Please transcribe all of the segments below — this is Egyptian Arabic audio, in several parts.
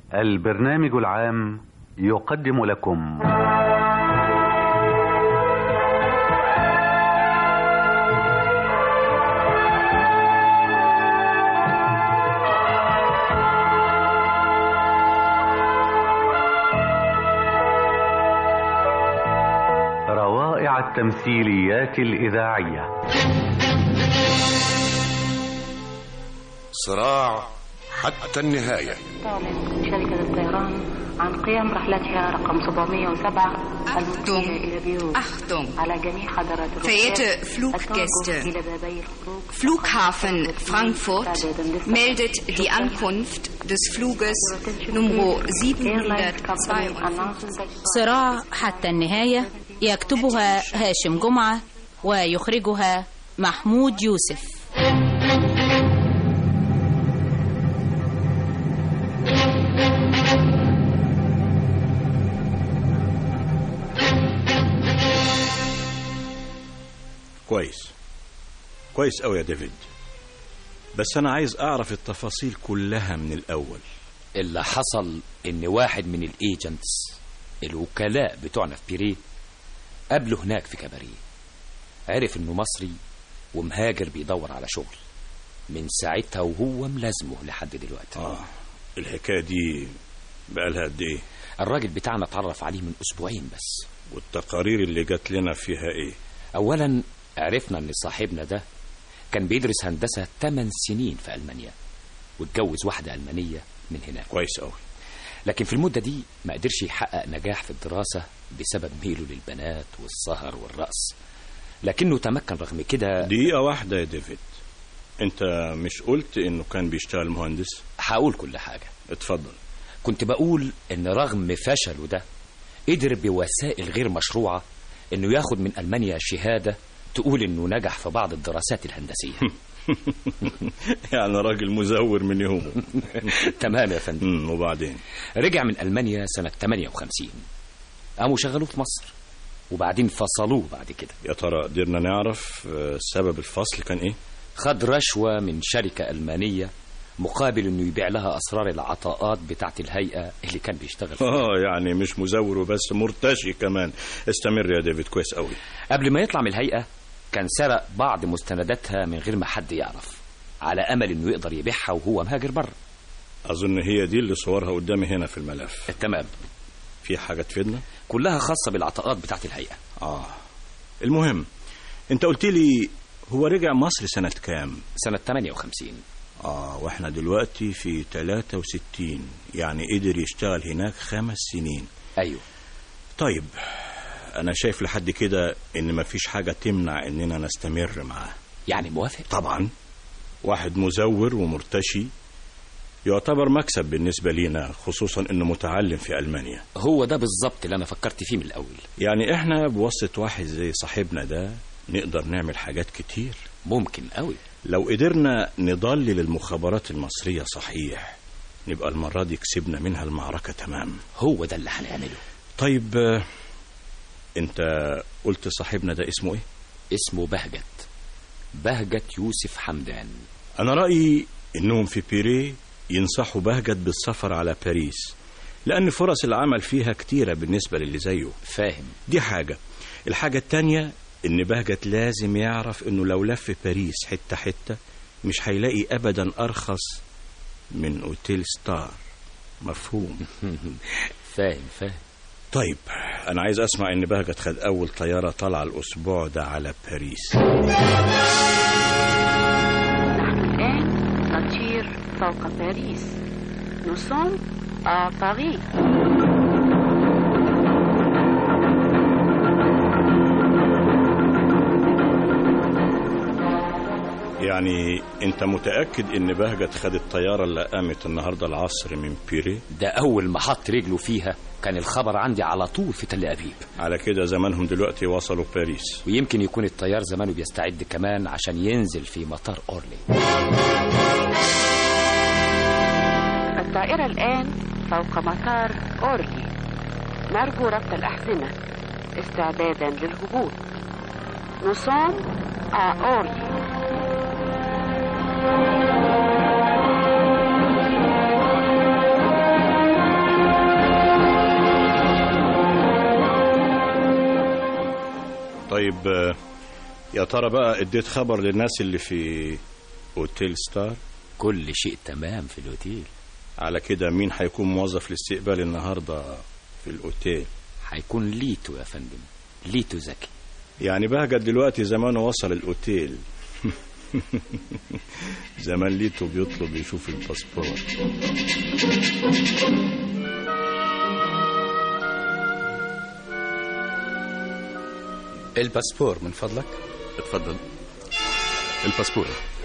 البرنامج العام يقدم لكم روائع التمثيليات الإذاعية صراع حتى النهاية تعلن شركة الطيران عن قيام رحلتها رقم 707 المنتهية إلى بيروت Achtung! على جميع حضارات Verehrte Fluggäste, Flughafen Frankfurt meldet die Ankunft des Fluges Nummer 752. صراع حتى النهاية يكتبها هاشم جمعة ويخرجها محمود يوسف كويس كويس قوي يا ديفيد بس انا عايز اعرف التفاصيل كلها من الاول اللي حصل ان واحد من الايجنتس الوكلاء بتوعنا في بيريه قابله هناك في كباريه عرف انه مصري ومهاجر بيدور على شغل من ساعتها وهو ملازمه لحد دلوقتي اه الحكايه دي بقالها قد ايه الراجل بتاعنا اتعرف عليه من اسبوعين بس والتقارير اللي جات لنا فيها ايه اولا عرفنا ان صاحبنا ده كان بيدرس هندسة 8 سنين في ألمانيا واتجوز واحدة ألمانية من هناك كويس قوي لكن في المدة دي ما قدرش يحقق نجاح في الدراسة بسبب ميله للبنات والسهر والرقص لكنه تمكن رغم كده دقيقه واحده يا ديفيد انت مش قلت انه كان بيشتغل مهندس هقول كل حاجة اتفضل كنت بقول ان رغم فشله ده قدر بوسائل غير مشروعة انه ياخد من ألمانيا شهادة تقول انه نجح في بعض الدراسات الهندسية يعني راجل مزور من يومه تمام يا فندم امم وبعدين رجع من ألمانيا سنة 58 قاموا شغلوه في مصر وبعدين فصلوه بعد كده يا ترى قدرنا نعرف آه، سبب الفصل كان ايه خد رشوة من شركة ألمانية مقابل انه يبيع لها اسرار العطاءات بتاعت الهيئة اللي كان بيشتغل فيها اه يعني مش مزور وبس مرتشي كمان استمر يا ديفيد كويس قوي قبل ما يطلع من الهيئة كان سرق بعض مستنداتها من غير ما حد يعرف على امل انه يقدر يبيعها وهو مهاجر بره اظن هي دي اللي صورها قدامي هنا في الملف تمام في حاجه تفيدنا كلها خاصة بالعطاءات بتاعت الهيئة اه المهم انت قلت لي هو رجع مصر سنه كام سنة 58 اه واحنا دلوقتي في 63 يعني قدر يشتغل هناك خمس سنين ايوه طيب انا شايف لحد كده ان مفيش حاجه تمنع اننا نستمر معاه يعني موافق طبعا واحد مزور ومرتشي يعتبر مكسب بالنسبة لينا خصوصا انه متعلم في المانيا هو ده بالظبط اللي انا فكرت فيه من الاول يعني احنا بواسطة واحد زي صاحبنا ده نقدر نعمل حاجات كتير ممكن قوي لو قدرنا نضلل المخابرات المصرية صحيح نبقى المرة دي كسبنا منها المعركة تمام هو ده اللي هنعمله طيب آه، انت قلت صاحبنا ده اسمه ايه اسمه بهجت بهجت يوسف حمدان انا رأيي انهم في بيري ينصحوا بهجت بالسفر على باريس لان فرص العمل فيها كتيرة بالنسبة للي زيه فاهم دي حاجة الحاجة التانية ان بهجت لازم يعرف انه لو لف باريس حتة حتة مش هيلاقي ابدا ارخص من اوتيل ستار مفهوم فاهم فاهم طيب انا عايز اسمع ان بهجت خد اول طيارة طالعة الاسبوع ده على باريس نحن الآن نطير فوق باريس Nous sommes à Paris. يعني انت متأكد ان بهجت خد الطيارة اللي قامت النهاردة العصر من بيري ده اول ما حط رجله فيها كان الخبر عندي على طول في تل ابيب على كده زمانهم دلوقتي وصلوا باريس ويمكن يكون الطيار زمانه بيستعد كمان عشان ينزل في مطار اورلي الطائرة الآن فوق مطار أورلي نرجو ربط الأحزمة استعدادا للهبوط Nous sommes à Orly. آه، يا ترى بقى اديت خبر للناس اللي في اوتيل ستار كل شيء تمام في الأوتيل على كده مين هيكون موظف الاستقبال النهارده في الاوتيل هيكون ليتو يا فندم ليتو زكي يعني بهجت دلوقتي زمانه وصل الاوتيل زمان ليتو بيطلب يشوف الباسبور الباسبور من فضلك اتفضل الباسبور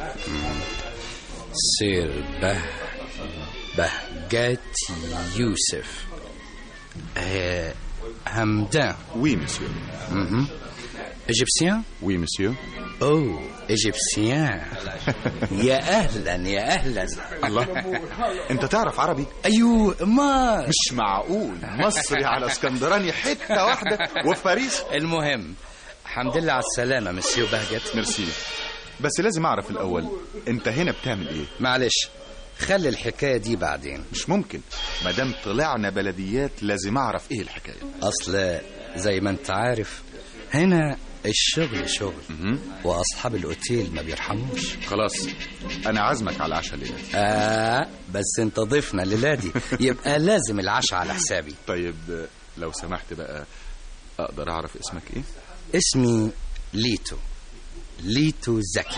سير به بهجات يوسف آه، همدان وي مسيو مهم. ايجيبسيان وي مسيو اوه ايجيبسيان يا اهلا يا اهلا الله انت تعرف عربي ايوه ما مش معقول مصري على اسكندراني حته واحده وفي باريس المهم الحمد لله على السلامه مسيو بهجت ميرسي بس لازم اعرف الاول انت هنا بتعمل ايه معلش خلي الحكايه دي بعدين مش ممكن ما دام طلعنا بلديات لازم اعرف ايه الحكايه اصل زي ما انت عارف هنا الشغل شغل واصحاب الاوتيل ما بيرحموش خلاص انا عازمك على العشاء الليله آه بس انت ضيفنا الليله دي يبقى لازم العشاء على حسابي طيب لو سمحت بقى اقدر اعرف اسمك ايه اسمي ليتو ليتو زكي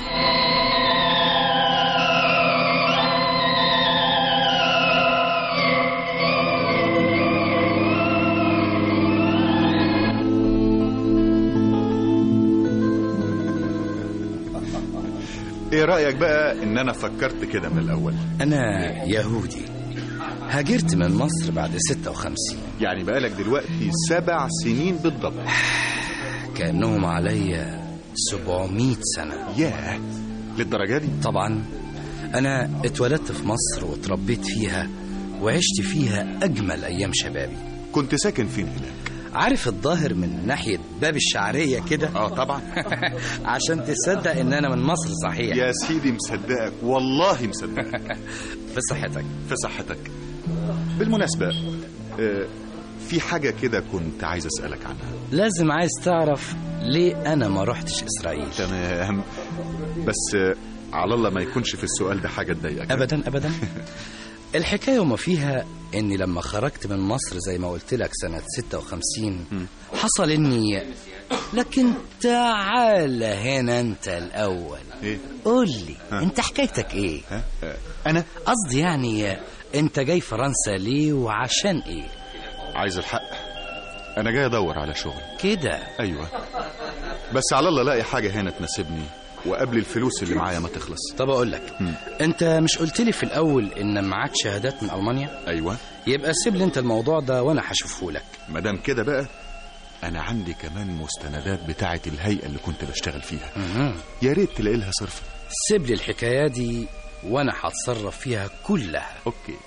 ايه رايك بقى ان انا فكرت كده من الاول انا يهودي هاجرت من مصر بعد 56 يعني بقالك دلوقتي سبع سنين بالضبط كانهم عليا 700 سنه ياه للدرجه دي طبعا انا اتولدت في مصر وتربيت فيها وعشت فيها اجمل ايام شبابي كنت ساكن فين هناك عارف الظاهر من ناحيه باب الشعريه كده اه طبعا عشان تصدق ان انا من مصر صحيح يا سيدي مصدقك والله مصدقك في صحتك في صحتك بالمناسبه آه، في حاجه كده كنت عايز اسالك عنها لازم عايز تعرف ليه انا ما رحتش اسرائيل تمام بس آه، على الله ما يكونش في السؤال ده حاجه تضايقك ابدا ابدا الحكايه وما فيها اني لما خرجت من مصر زي ما قلت لك سنه 56 حصل اني لكن تعال هنا انت الاول ايه قول لي انت حكايتك ايه ها آه، انا قصدي يعني انت جاي فرنسا ليه وعشان ايه عايز الحق انا جاي ادور على شغل كده ايوه بس على الله الاقي حاجه هنا تناسبني وقبل الفلوس اللي معايا ما تخلص طب اقول لك انت مش قلت لي في الاول ان معاك شهادات من المانيا ايوه يبقى سيب لي انت الموضوع ده وانا هشوفه لك ما دام كده بقى انا عندي كمان مستندات بتاعه الهيئه اللي كنت بشتغل فيها مهم. يا ريت تلاقي لها صرف سيب لي الحكايه دي وانا هتصرف فيها كلها اوكي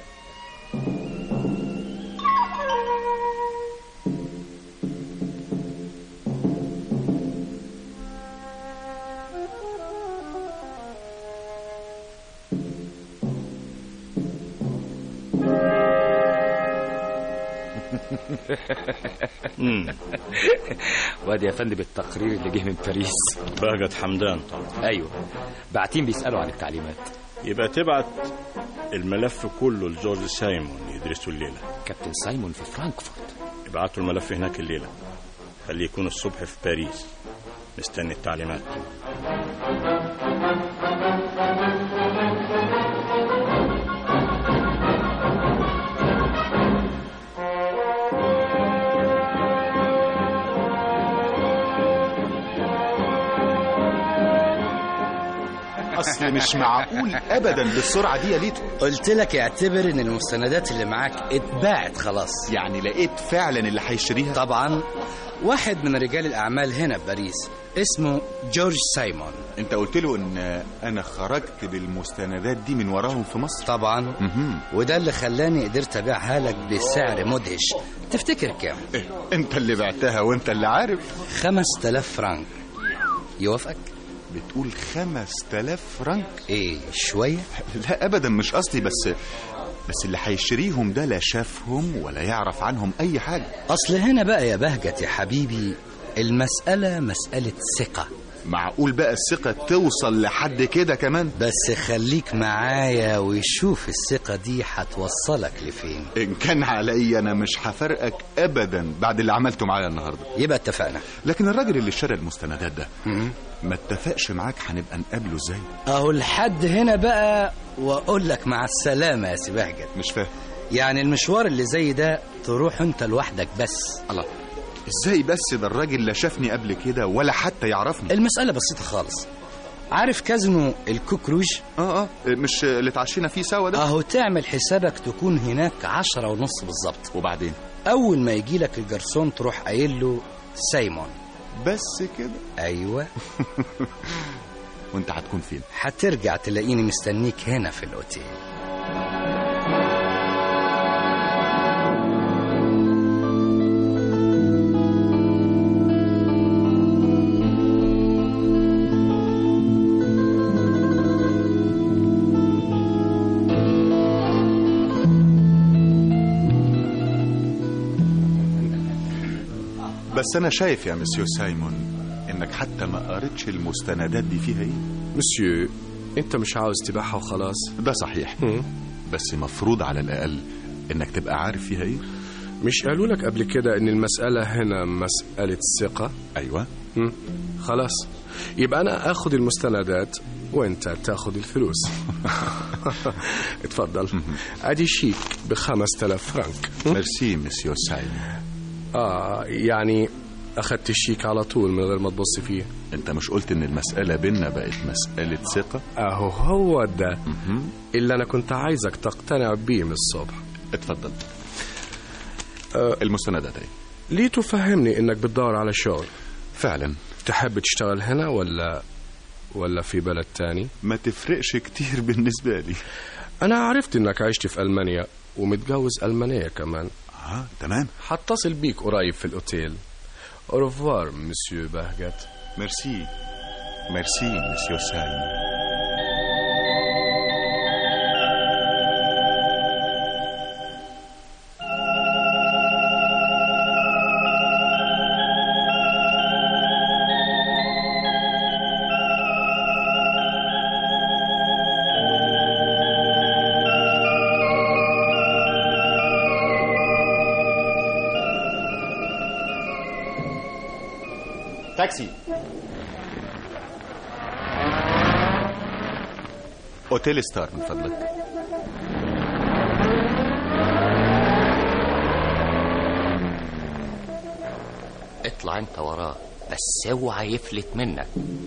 مم. وادي يا فندم التقرير اللي جه من باريس بهجت حمدان طبعا ايوه باعتين بيسالوا عن التعليمات يبقى تبعت الملف كله لجورج سايمون يدرسه الليله كابتن سايمون في فرانكفورت ابعتوا الملف هناك الليله خليه يكون الصبح في باريس مستني التعليمات اصل مش معقول ابدا بالسرعه دي يا ليتو قلت لك اعتبر ان المستندات اللي معاك اتباعت خلاص يعني لقيت فعلا اللي هيشتريها طبعا واحد من رجال الاعمال هنا في باريس اسمه جورج سايمون انت قلت له ان انا خرجت بالمستندات دي من وراهم في مصر طبعا مهم. وده اللي خلاني قدرت ابيعها لك بسعر مدهش تفتكر كام إيه، انت اللي بعتها وانت اللي عارف خمس تلاف فرنك يوافقك بتقول خمس تلاف فرنك ايه شويه لا ابدا مش قصدي بس بس اللي هيشتريهم ده لا شافهم ولا يعرف عنهم اي حاجه اصل هنا بقى يا بهجت يا حبيبي المسألة مسألة ثقة معقول بقى الثقة توصل لحد كده كمان بس خليك معايا وشوف الثقة دي هتوصلك لفين إن كان عليا أنا مش هفرقك أبدا بعد اللي عملته معايا النهاردة يبقى اتفقنا لكن الراجل اللي اشترى المستندات ده ما اتفقش معاك هنبقى نقابله ازاي اهو لحد هنا بقى واقول لك مع السلامة يا سي بهجت مش فاهم يعني المشوار اللي زي ده تروح انت لوحدك بس الله ازاي بس ده الراجل لا شافني قبل كده ولا حتى يعرفني المسألة بسيطة خالص عارف كازينو الكوكروج اه اه مش اللي اتعشينا فيه سوا ده اهو تعمل حسابك تكون هناك عشرة ونص بالظبط وبعدين اول ما يجي لك الجرسون تروح قايل له سايمون بس كده ايوه وانت هتكون فين هترجع تلاقيني مستنيك هنا في الاوتيل بس انا شايف يا مسيو سايمون انك حتى ما قريتش المستندات دي فيها ايه مسيو انت مش عاوز تبيعها وخلاص ده صحيح بس مفروض على الاقل انك تبقى عارف فيها ايه مش قالوا لك قبل كده ان المسألة هنا مسألة ثقة ايوه مم. خلاص يبقى انا اخد المستندات وانت تاخد الفلوس اتفضل ادي شيك بخمس تلاف فرنك ميرسي مسيو سايمون اه يعني اخدت الشيك على طول من غير ما تبص فيه انت مش قلت ان المسألة بينا بقت مسألة ثقة اهو هو ده اللي انا كنت عايزك تقتنع بيه من الصبح اتفضل آه المستندات اهي ليه تفهمني انك بتدور على شغل فعلا تحب تشتغل هنا ولا ولا في بلد تاني ما تفرقش كتير بالنسبة لي انا عرفت انك عشت في المانيا ومتجوز المانية كمان اه تمام هتصل بيك قريب في الاوتيل اوروفوار مسيو بهجت ميرسي ميرسي مسيو سايمون تاكسي اوتيل ستار من فضلك اطلع انت وراه بس اوعى يفلت منك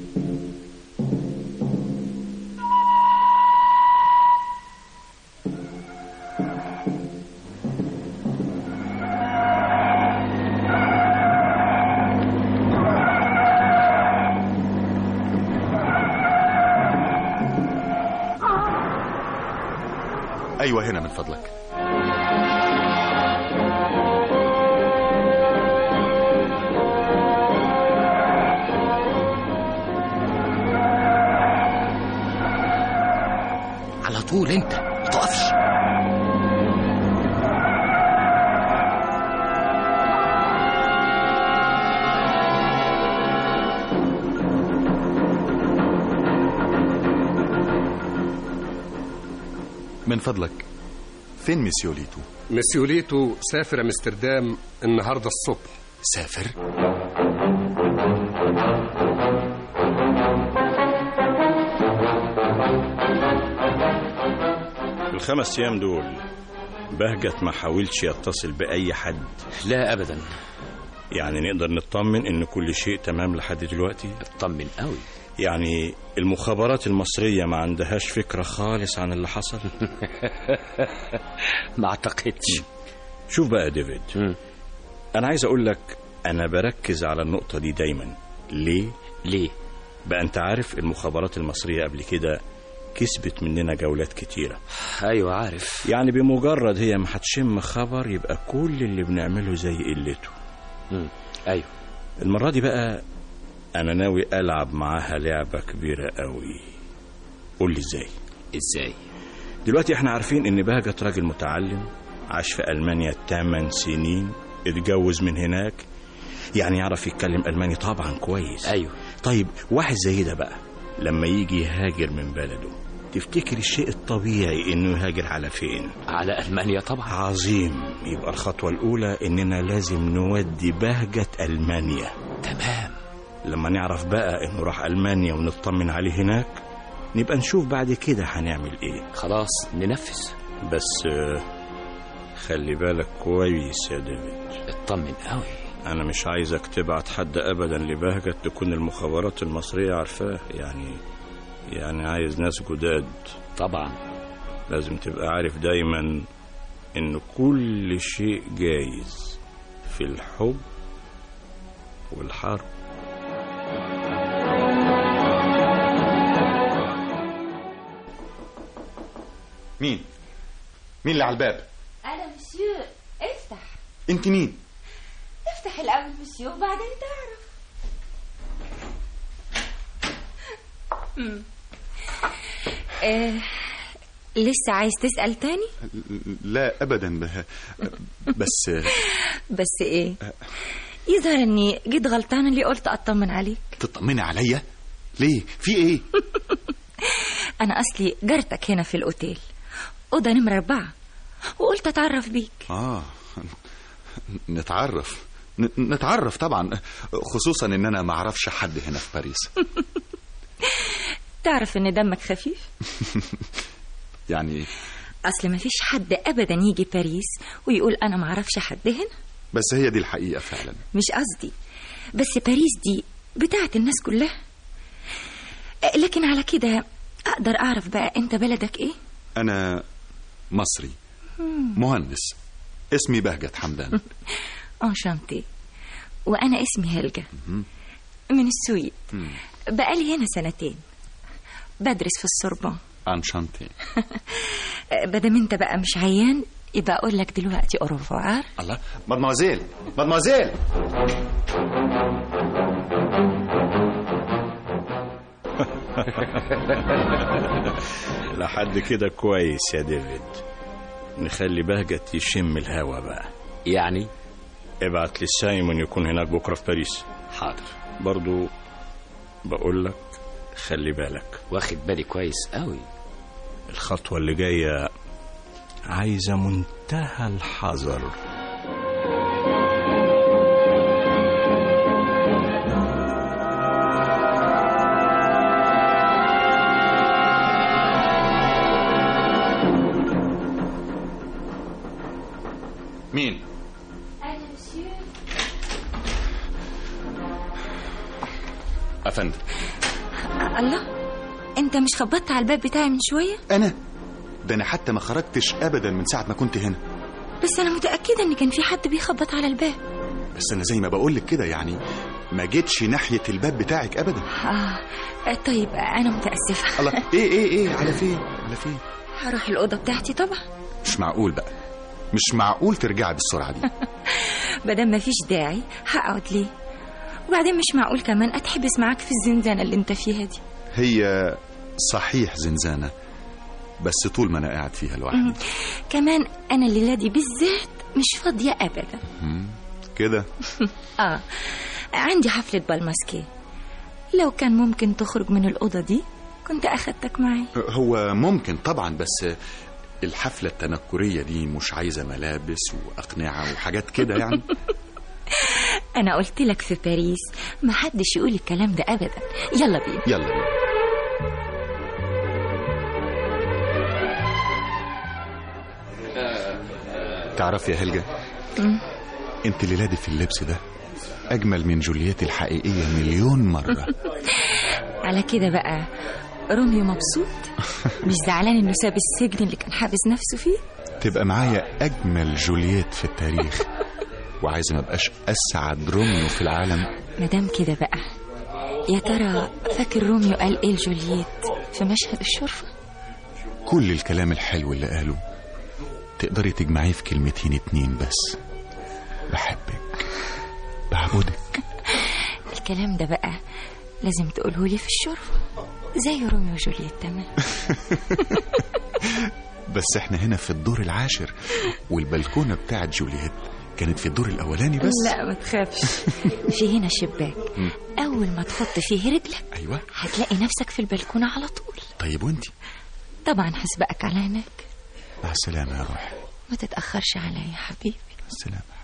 ايوه هنا من فضلك على طول انت ما تقفش من فضلك فين مسيو ليتو مسيو ليتو سافر امستردام النهارده الصبح سافر الخمس ايام دول بهجت ما حاولش يتصل باي حد لا ابدا يعني نقدر نطمن ان كل شيء تمام لحد دلوقتي اطمن قوي يعني المخابرات المصرية ما عندهاش فكرة خالص عن اللي حصل ما اعتقدش شوف بقى يا ديفيد انا عايز اقول لك انا بركز على النقطة دي دايما ليه ليه بقى انت عارف المخابرات المصرية قبل كده كسبت مننا جولات كتيرة ايوه عارف يعني بمجرد هي ما هتشم خبر يبقى كل اللي بنعمله زي قلته مم. ايوه المرة دي بقى انا ناوي العب معاها لعبة كبيرة قوي قول لي ازاي ازاي دلوقتي احنا عارفين ان بهجت راجل متعلم عاش في المانيا 8 سنين اتجوز من هناك يعني يعرف يتكلم ألماني طبعا كويس أيوه طيب واحد زي ده بقى لما يجي يهاجر من بلده تفتكر الشيء الطبيعي انه يهاجر على فين على ألمانيا طبعا عظيم يبقى الخطوة الأولى إننا لازم نودي بهجة ألمانيا تمام لما نعرف بقى إنه راح ألمانيا ونطمن عليه هناك نبقى نشوف بعد كده هنعمل إيه خلاص ننفذ بس آه، خلي بالك كويس يا ديفيد اطمن قوي أنا مش عايزك تبعت حد أبدا لبهجة تكون المخابرات المصرية عارفاه يعني يعني عايز ناس جداد طبعا لازم تبقى عارف دايما إن كل شيء جايز في الحب والحرب مين مين اللي على الباب أنا مسيو افتح انت مين افتح الأول مسيو وبعدين تعرف مم. آه لسه عايز تسأل تاني لا ابدا به- بس بس ايه يظهر اني جيت غلطانة اللي قلت اطمن عليك تطمني عليا ليه في ايه انا اصلي جارتك هنا في الاوتيل اوضه نمرة اربعة وقلت اتعرف بيك اه نتعرف ن- نتعرف طبعا خصوصا ان انا ما اعرفش حد هنا في باريس تعرف ان دمك خفيف يعني اصل ما فيش حد ابدا يجي باريس ويقول انا ما اعرفش حد هنا بس هي دي الحقيقه فعلا مش قصدي بس باريس دي بتاعت الناس كلها آه، لكن على كده اقدر اعرف بقى انت بلدك ايه انا مصري مهندس اسمي بهجت حمدان انشانتي وانا اسمي هيلجا من السويد بقالي هنا سنتين بدرس في السوربون انشانتي آه، بدم انت بقى مش عيان يبقى اقول لك دلوقتي اوروفوار الله مادموزيل مادموزيل لحد كده كويس يا ديفيد نخلي بهجة يشم الهوا بقى يعني ابعت لي سايمون يكون هناك بكرة في باريس حاضر برضو بقول لك خلي بالك واخد بالي كويس قوي الخطوة اللي جاية عايزة منتهى الحذر مين انا مسيو افندم الله انت مش خبطت على الباب بتاعي من شويه انا ده انا حتى ما خرجتش ابدا من ساعه ما كنت هنا بس انا متاكده ان كان في حد بيخبط على الباب بس انا زي ما بقول لك كده يعني ما جيتش ناحيه الباب بتاعك ابدا آه آه، طيب انا متاسفه الله ايه ايه ايه على فين على فين هروح الاوضه بتاعتي طبعا مش معقول بقى مش معقول ترجعي بالسرعه دي بدل ما فيش داعي هقعد ليه وبعدين مش معقول كمان اتحبس معاك في الزنزانه اللي انت فيها دي هي صحيح زنزانه بس طول ما انا قاعد فيها لوحدي كمان انا الليله دي بالذات مش فاضيه ابدا مم، كده اه عندي حفله بالماسكي لو كان ممكن تخرج من الاوضه دي كنت اخدتك معي هو ممكن طبعا بس الحفله التنكريه دي مش عايزه ملابس واقنعه وحاجات كده يعني انا قلت لك في باريس ما حدش يقول الكلام ده ابدا يلا بينا يلا بينا تعرف يا هلجة مم. انت الليلة دي في اللبس ده اجمل من جولييت الحقيقية مليون مرة على كده بقى روميو مبسوط مش زعلان انه ساب السجن اللي كان حابس نفسه فيه تبقى معايا اجمل جولييت في التاريخ وعايز ما ابقاش اسعد روميو في العالم مدام كده بقى يا ترى فاكر روميو قال ايه لجولييت في مشهد الشرفة كل الكلام الحلو اللي قاله تقدري تجمعيه في كلمتين اتنين بس بحبك بعبدك الكلام ده بقى لازم تقوله لي في الشرفة زي روميو وجولييت تمام بس احنا هنا في الدور العاشر والبلكونة بتاعت جولييت كانت في الدور الاولاني بس لا ما تخافش في هنا شباك مم. اول ما تحط فيه رجلك ايوه هتلاقي نفسك في البلكونه على طول طيب وانت طبعا هسبقك على هناك مع السلامه يا روحي ما تتاخرش عليا يا حبيبي مع السلامه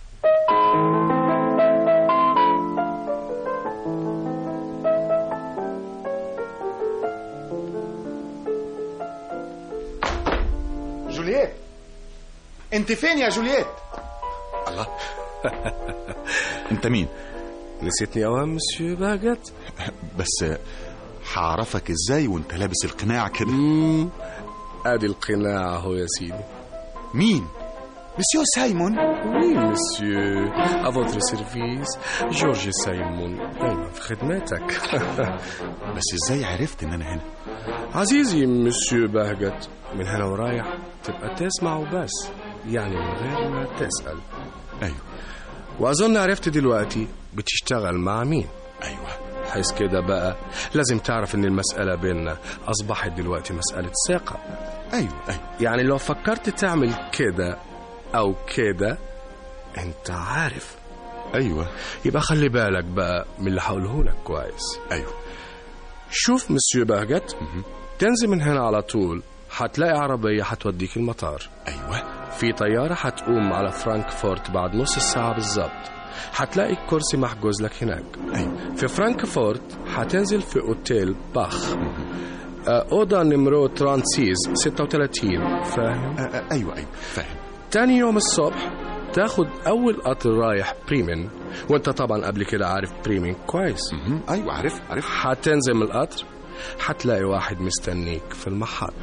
جولييت انت فين يا جولييت الله انت مين نسيتني اوام مسيو باجت بس هعرفك ازاي وانت لابس القناع كده ادي القناع اهو يا سيدي مين مسيو سايمون وي مسيو افوتر سيرفيس جورج سايمون دايما في خدمتك بس ازاي عرفت ان انا هنا عزيزي مسيو بهجت من هنا ورايح تبقى تسمع وبس يعني من غير ما تسأل ايوه واظن عرفت دلوقتي بتشتغل مع مين ايوه حيث كده بقى لازم تعرف ان المسألة بيننا اصبحت دلوقتي مسألة ثقة ايوه ايوه يعني لو فكرت تعمل كده او كده انت عارف ايوه يبقى خلي بالك بقى من اللي هقوله لك كويس ايوه شوف مسيو بهجت تنزل من هنا على طول هتلاقي عربية هتوديك المطار ايوه في طيارة هتقوم على فرانكفورت بعد نص ساعة بالظبط هتلاقي الكرسي محجوز لك هناك أيوة. في فرانكفورت هتنزل في اوتيل باخ آه، أوضة نمرو ترانسيز 36 فاهم؟ ايوه ايوه فاهم تاني يوم الصبح تاخد أول قطر رايح بريمن وانت طبعا قبل كده عارف بريمن كويس ايوه عارف عارف هتنزل من القطر هتلاقي واحد مستنيك في المحط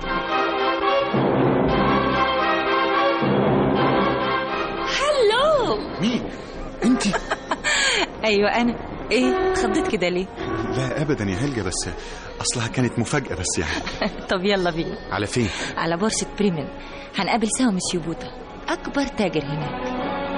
هلو مين انت ايوه انا ايه اتخضيت كده ليه لا ابدا يا هلجة بس اصلها كانت مفاجأة بس يعني طب يلا بينا على فين على بورصة بريمن هنقابل سوا مسيو بوتا أكبر تاجر هناك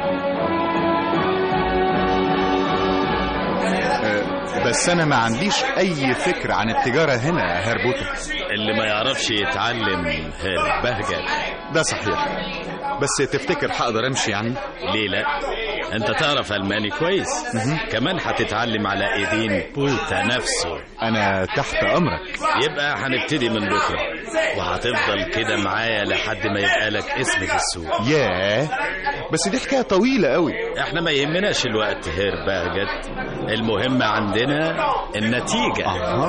أه بس انا ما عنديش اي فكرة عن التجارة هنا يا هربوتا اللي ما يعرفش يتعلم هير بهجت ده صحيح بس تفتكر هقدر امشي يعني ليه لا انت تعرف الماني كويس كمان هتتعلم على ايدين بوتا نفسه انا تحت امرك يبقى هنبتدي من بكره وهتفضل كده معايا لحد ما يبقى لك اسم في السوق ياه بس دي حكاية طويلة قوي احنا ما يهمناش الوقت هير بهجت المهم عندنا النتيجة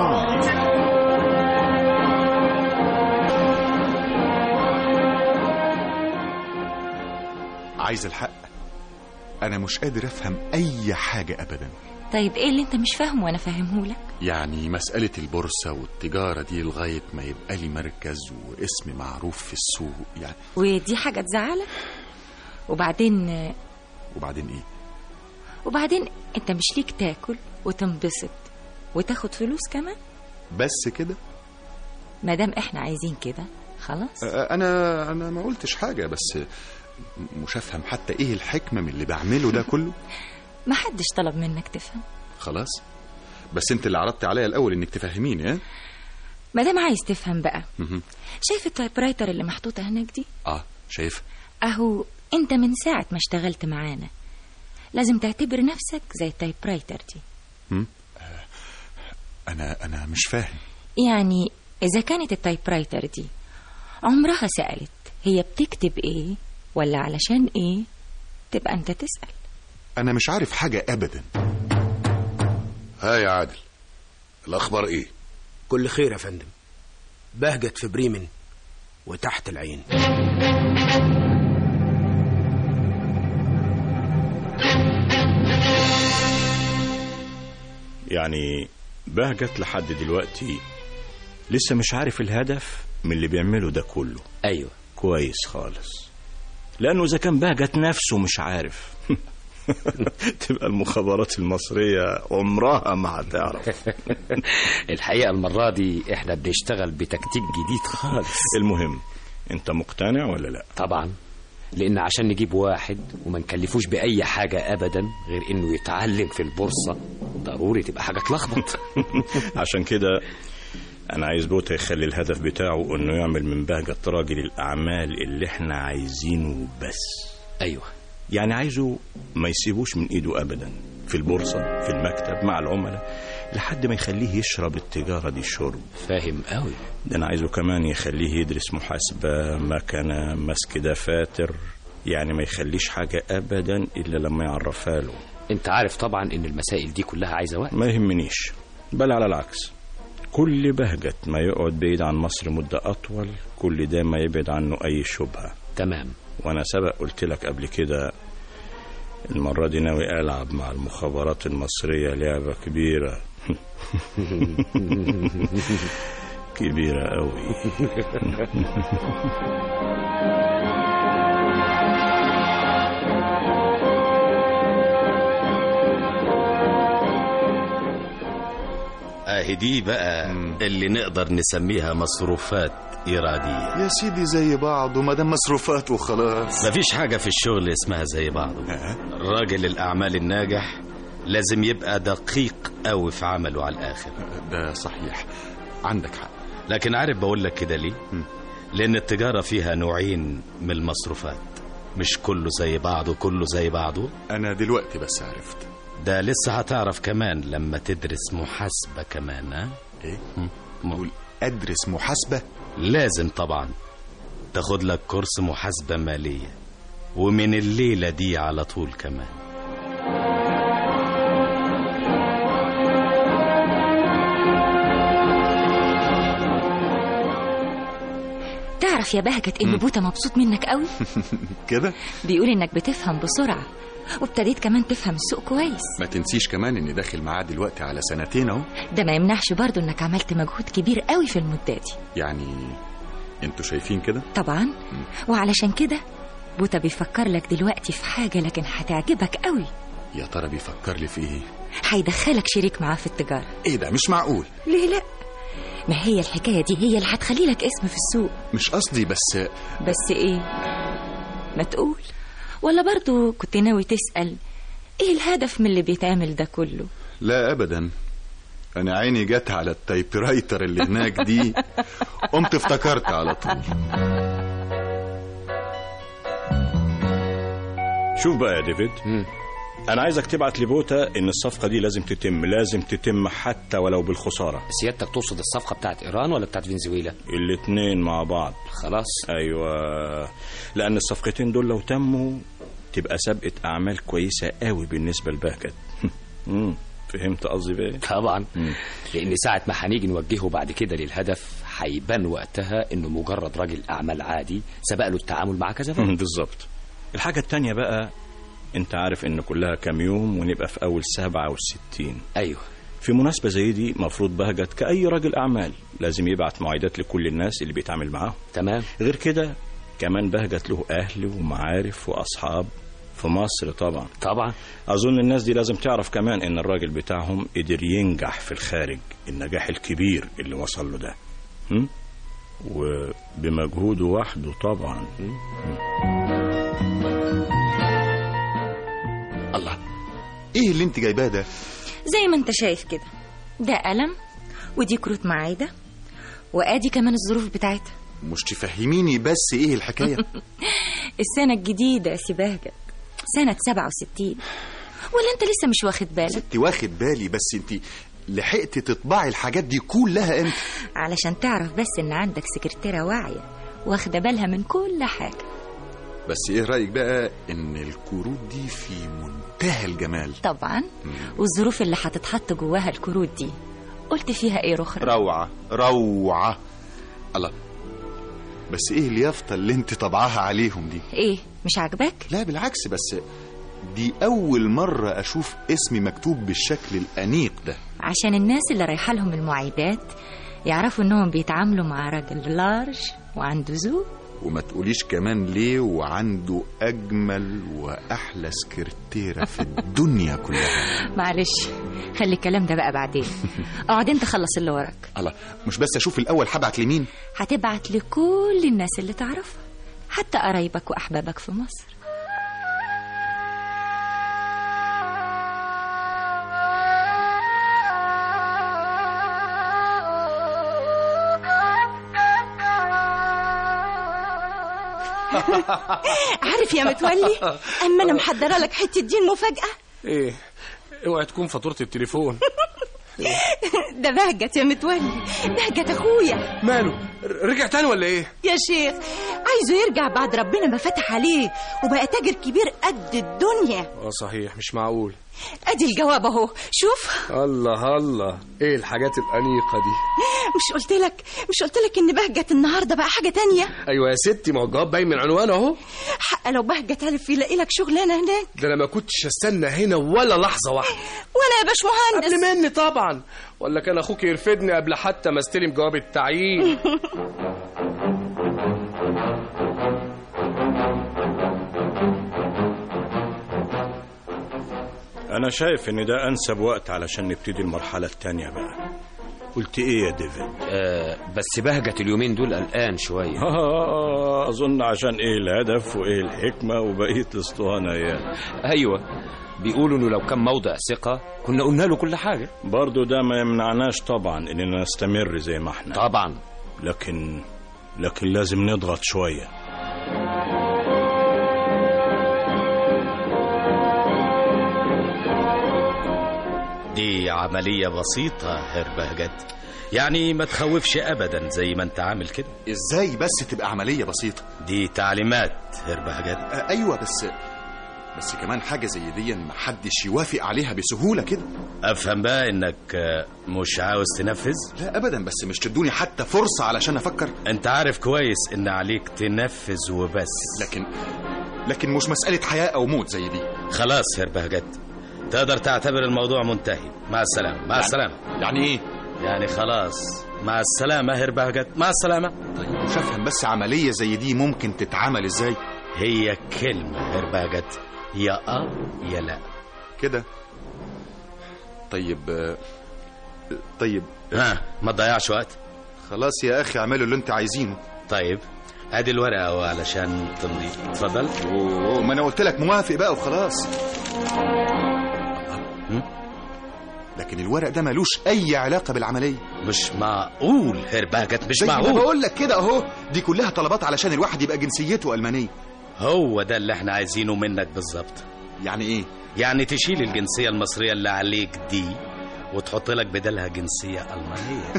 عايز الحق انا مش قادر افهم اي حاجة ابدا طيب ايه اللي انت مش فاهمه وانا فاهمهولك يعني مسألة البورصة والتجارة دي لغاية ما يبقى لي مركز واسم معروف في السوق يعني ودي حاجة تزعلك وبعدين وبعدين ايه وبعدين انت مش ليك تاكل وتنبسط وتاخد فلوس كمان بس كده مادام احنا عايزين كده خلاص أه، انا انا ما قلتش حاجة بس مش هفهم حتى ايه الحكمة من اللي بعمله ده كله ما حدش طلب منك تفهم خلاص بس انت اللي عرضت عليا الاول انك تفهميني ها مادام عايز تفهم بقى مهم. شايف التايب رايتر اللي محطوطة هناك دي اه شايف اهو انت من ساعة ما اشتغلت معانا لازم تعتبر نفسك زي التايب رايتر دي هم؟ آه، انا انا مش فاهم يعني إذا كانت التايب رايتر دي عمرها سألت هي بتكتب إيه ولا علشان إيه تبقى أنت تسأل انا مش عارف حاجة ابدا ها يا عادل الأخبار إيه؟ كل خير يا فندم بهجت في بريمن وتحت العين يعني بهجت لحد دلوقتي لسه مش عارف الهدف من اللي بيعمله ده كله ايوه كويس خالص لانه اذا كان بهجت نفسه مش عارف تبقى المخابرات المصرية عمرها ما هتعرف الحقيقة المرة دي احنا بنشتغل بتكتيك جديد خالص المهم انت مقتنع ولا لا طبعا لان عشان نجيب واحد وما نكلفوش باي حاجة ابدا غير انه يتعلم في البورصة ضروري تبقى حاجة تلخبط عشان كده انا عايز بوتا يخلي الهدف بتاعه انه يعمل من بهجة راجل الاعمال اللي احنا عايزينه بس ايوه يعني عايزه ما يسيبوش من ايده ابدا في البورصة في المكتب مع العملاء لحد ما يخليه يشرب التجارة دي شرب فاهم قوي ده انا عايزه كمان يخليه يدرس محاسبة مكنة مسك دفاتر يعني ما يخليش حاجة ابدا الا لما يعرفها له انت عارف طبعا ان المسائل دي كلها عايزه وقت ما يهمنيش بل على العكس كل بهجة ما يقعد بعيد عن مصر مدة أطول كل ده ما يبعد عنه أي شبهة تمام وأنا سبق قلت لك قبل كده المرة دي ناوي ألعب مع المخابرات المصرية لعبة كبيرة كبيرة أوي اهي دي بقى اللي نقدر نسميها مصروفات إرادية يا سيدي زي بعض وما دام مصروفات وخلاص مفيش حاجة في الشغل اسمها زي بعضه راجل الأعمال الناجح لازم يبقى دقيق قوي في عمله على الآخر ده صحيح عندك حق لكن عارف بقول لك كده ليه لأن التجارة فيها نوعين من المصروفات مش كله زي بعضه كله زي بعضه أنا دلوقتي بس عرفت ده لسه هتعرف كمان لما تدرس محاسبة كمان ها ايه تقول ادرس محاسبة لازم طبعا تاخد لك كورس محاسبة مالية ومن الليلة دي على طول كمان تعرف يا بهجت ان بوتا مبسوط منك قوي كده بيقول انك بتفهم بسرعة وابتديت كمان تفهم السوق كويس ما تنسيش كمان اني داخل معاه دلوقتي على سنتين اهو ده ما يمنعش برضو انك عملت مجهود كبير قوي في المدة دي يعني انتوا شايفين كده طبعا وعلشان كده بوتا بيفكر لك دلوقتي في حاجة لكن هتعجبك قوي يا ترى بيفكر لي في ايه هيدخلك شريك معاه في التجارة ايه ده مش معقول ليه لا ما هي الحكاية دي هي اللي هتخلي لك اسم في السوق مش قصدي بس بس ايه ما تقول ولا برضو كنت ناوي تسأل ايه الهدف من اللي بيتعمل ده كله لا ابدا انا عيني جت على التايبرايتر اللي هناك دي قمت افتكرت على طول شوف بقى يا ديفيد انا عايزك تبعت لبوتا ان الصفقه دي لازم تتم لازم تتم حتى ولو بالخساره سيادتك تقصد الصفقه بتاعت ايران ولا بتاعت فنزويلا الاتنين مع بعض خلاص ايوه لان الصفقتين دول لو تموا تبقى سابقه اعمال كويسه قوي بالنسبه لبهجت مم، فهمت قصدي بايه طبعا لان ساعه ما هنيجي نوجهه بعد كده للهدف هيبان وقتها انه مجرد راجل اعمال عادي سبق له التعامل مع كذا فرق. بالظبط الحاجه التانية بقى انت عارف ان كلها كام يوم ونبقى في اول سبعة وستين ايوه في مناسبة زي دي مفروض بهجت كأي راجل أعمال لازم يبعت معايدات لكل الناس اللي بيتعامل معاهم تمام غير كده كمان بهجت له أهل ومعارف وأصحاب في مصر طبعا طبعا أظن الناس دي لازم تعرف كمان إن الراجل بتاعهم قدر ينجح في الخارج النجاح الكبير اللي وصل له ده هم؟ وبمجهوده وحده طبعا الله ايه اللي انت جايباه ده زي ما انت شايف كده ده قلم ودي كروت معايدة وادي كمان الظروف بتاعتها مش تفهميني بس ايه الحكاية السنة الجديدة يا سي بهجت سنة 67 ولا انت لسه مش واخد بالك انت واخد بالي بس انت لحقت تطبعي الحاجات دي كلها امتى علشان تعرف بس ان عندك سكرتيرة واعية واخدة بالها من كل حاجة بس ايه رأيك بقى ان الكروت دي في منتهى الجمال طبعا والظروف اللي هتتحط جواها الكروت دي قلت فيها ايه رخرة روعة روعة الله بس ايه اليافطة اللي انت طبعاها عليهم دي ايه مش عاجباك لا بالعكس بس دي أول مرة أشوف اسمي مكتوب بالشكل الأنيق ده عشان الناس اللي رايحة لهم المعايدات يعرفوا انهم بيتعاملوا مع راجل لارج وعنده ذوق وما تقوليش كمان ليه وعنده أجمل وأحلى سكرتيرة في الدنيا كلها معلش خلي الكلام ده بقى بعدين اقعد انت خلص اللي وراك الله مش بس أشوف الأول هبعت لمين هتبعت لكل الناس اللي تعرفها حتى قرايبك وأحبابك في مصر عارف يا متولي اما انا محضره لك حته دين مفاجاه ايه اوعي تكون فاتوره التليفون ده بهجت يا متولي بهجت اخويا ماله ر- رجع تاني ولا ايه يا شيخ عايزه يرجع بعد ربنا ما فتح عليه وبقى تاجر كبير قد الدنيا اه صحيح مش معقول ادي الجواب اهو شوف الله الله ايه الحاجات الانيقه دي مش قلت لك مش قلت لك ان بهجت النهارده بقى حاجه تانية ايوه يا ستي ما هو الجواب باين من عنوانه اهو حق لو بهجت عرف يلاقي لك شغلانه هناك ده انا ما كنتش استنى هنا ولا لحظه واحده وانا يا باشمهندس قبل مني طبعا ولا كان اخوك يرفدني قبل حتى ما استلم جواب التعيين أنا شايف إن ده أنسب وقت علشان نبتدي المرحلة التانية بقى قلت إيه يا ديفيد؟ آه بس بهجت اليومين دول قلقان شوية آه أظن عشان إيه الهدف وإيه الحكمة وبقية الأسطوانة يعني أيوة بيقولوا إنه لو كان موضع ثقة كنا قلنا له كل حاجة برضو ده ما يمنعناش طبعا إننا نستمر زي ما احنا طبعا لكن لكن لازم نضغط شوية دي عملية بسيطة هير بهجت يعني ما تخوفش أبدا زي ما أنت عامل كده ازاي بس تبقى عملية بسيطة دي تعليمات هير بهجت آه، ايوه بس بس كمان حاجة زي دي محدش يوافق عليها بسهولة كده أفهم بقى إنك آه، مش عاوز تنفذ لا ابدا بس مش تدوني حتى فرصة علشان افكر أنت عارف كويس إن عليك تنفذ وبس لكن لكن مش مسألة حياة او موت زي دي خلاص هير بهجت تقدر تعتبر الموضوع منتهي مع السلامة مع السلامة يعني ايه يعني خلاص مع السلامة هير بهجت مع السلامة طيب مش افهم بس عملية زي دي ممكن تتعمل ازاي هي كلمة هير بهجت يا آه يا لا كده طيب آه، طيب ها ما تضيعش وقت خلاص يا اخي اعملوا اللي انت عايزينه طيب ادي الورقة اهو علشان تمضي اتفضل اوه ما انا قلت لك موافق بقى وخلاص لكن الورق ده ملوش اي علاقة بالعملية مش معقول هير بهجت مش زي ما معقول بقول لك كده اهو دي كلها طلبات علشان الواحد يبقى جنسيته ألمانية هو ده اللي احنا عايزينه منك بالظبط يعني ايه يعني تشيل الجنسية المصرية اللي عليك دي وتحط لك بدلها جنسية ألمانية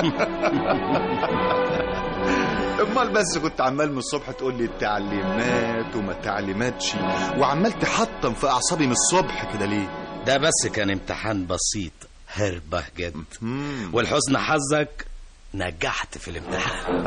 امال بس كنت عمال من الصبح تقول لي تعليمات وما تعليماتش وعمال تحطم في اعصابي من الصبح كده ليه ده بس كان امتحان بسيط هير بهجت والحسن حظك نجحت في الامتحان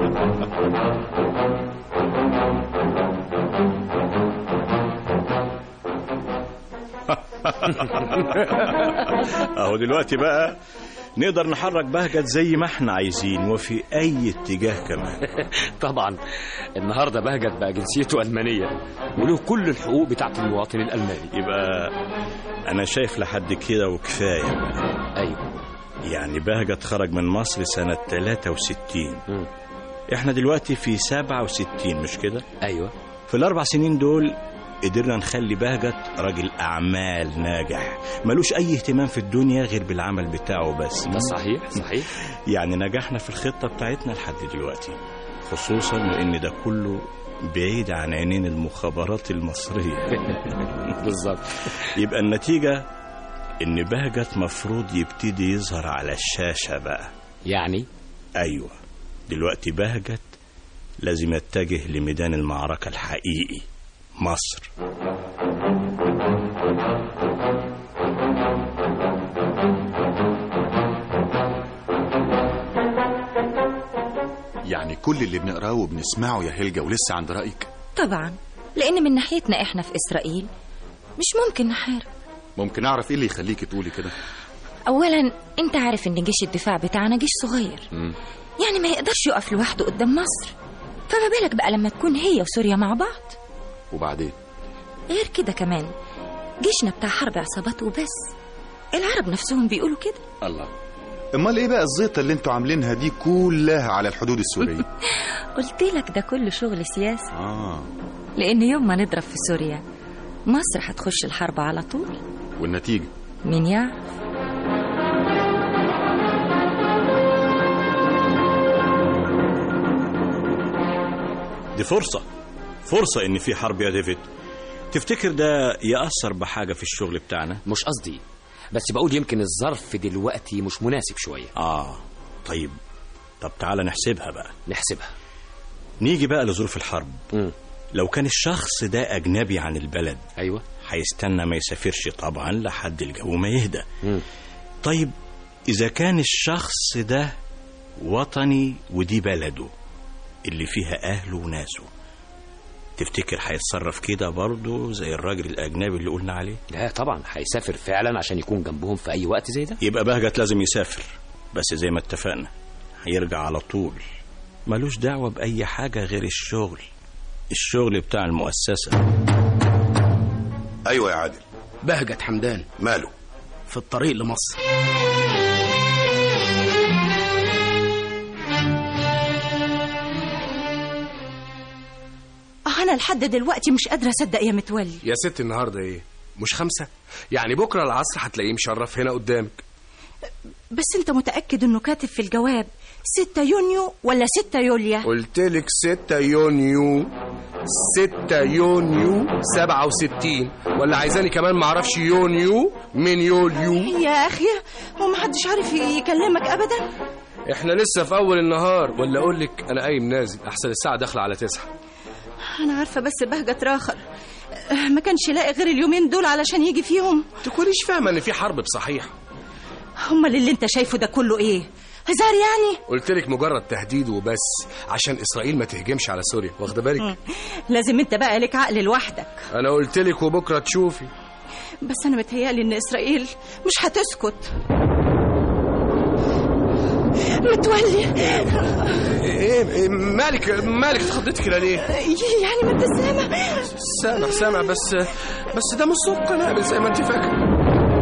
اهو دلوقتي بقى نقدر نحرك بهجت زي ما احنا عايزين وفي اي اتجاه كمان طبعا النهاردة بهجت بقى جنسيته ألمانية وله كل الحقوق بتاعت المواطن الألماني يبقى انا شايف لحد كده وكفايه أيوة يعني بهجت خرج من مصر سنة 63 احنا دلوقتي في 67 مش كده أيوة في الاربع سنين دول قدرنا نخلي بهجت راجل اعمال ناجح ملوش اي اهتمام في الدنيا غير بالعمل بتاعه بس ده صحيح صحيح يعني نجحنا في الخطة بتاعتنا لحد دلوقتي خصوصا وان ده كله بعيد عن عينين المخابرات المصرية بالظبط يبقى النتيجة ان بهجت مفروض يبتدي يظهر على الشاشة بقى يعني ايوه دلوقتي بهجت لازم يتجه لميدان المعركة الحقيقي مصر يعني كل اللي بنقراه وبنسمعه يا هلجة ولسه عند رأيك طبعا لان من ناحيتنا احنا في اسرائيل مش ممكن نحارب ممكن اعرف ايه اللي يخليكي تقولي كده اولا انت عارف ان جيش الدفاع بتاعنا جيش صغير مم. يعني ما يقدرش يقف لوحده قدام مصر فما بالك بقى لما تكون هي وسوريا مع بعض وبعدين غير كده كمان جيشنا بتاع حرب عصابات وبس العرب نفسهم بيقولوا كده الله امال ايه بقى الزيطة اللي انتوا عاملينها دي كلها على الحدود السورية قلت لك ده كله شغل سياسي اه لان يوم ما نضرب في سوريا مصر هتخش الحرب على طول والنتيجة مين يعرف دي فرصة فرصة إن في حرب يا ديفيد تفتكر ده يأثر بحاجة في الشغل بتاعنا مش قصدي بس بقول يمكن الظرف دلوقتي مش مناسب شوية آه طيب طب تعالى نحسبها بقى نحسبها نيجي بقى لظروف الحرب م. لو كان الشخص ده أجنبي عن البلد أيوة هيستنى ما يسافرش طبعا لحد الجو ما يهدى م. طيب إذا كان الشخص ده وطني ودي بلده اللي فيها أهله وناسه تفتكر هيتصرف كده برضه زي الراجل الأجنبي اللي قلنا عليه لا طبعا هيسافر فعلا عشان يكون جنبهم في أي وقت زي ده يبقى بهجت لازم يسافر بس زي ما اتفقنا هيرجع على طول ملوش دعوة بأي حاجة غير الشغل الشغل بتاع المؤسسة ايوه يا عادل بهجت حمدان ماله في الطريق لمصر أنا لحد دلوقتي مش قادرة أصدق يا متولي يا ست النهارده ايه مش خمسة يعني بكرة العصر هتلاقيه مشرف هنا قدامك بس أنت متأكد إنه كاتب في الجواب 6 يونيو ولا 6 يوليا قلت لك 6 يونيو 6 يونيو 67 ولا عايزاني كمان معرفش يونيو من يوليو يا أخي هو محدش عارف يكلمك أبدا احنا لسه في اول النهار ولا اقول لك انا قايم نازل احسن الساعه داخله على تسعة أنا عارفة بس بهجة راخر ما كانش لاقي غير اليومين دول علشان يجي فيهم تكونيش فاهمه ان في حرب بصحيح أمال اللي أنت شايفه ده كله إيه هزار يعني قلت لك مجرد تهديد وبس عشان اسرائيل ما تهجمش على سوريا واخده بالك لازم أنت بقى لك عقل لوحدك انا قلت لك وبكره تشوفي بس أنا متهيألي إن إسرائيل مش هتسكت متولي ايه, إيه مالك مالك اتخضيتي كده ليه يعني ما انت سامع سامع سامع بس بس ده مش صوت قنابل زي ما انت فاكره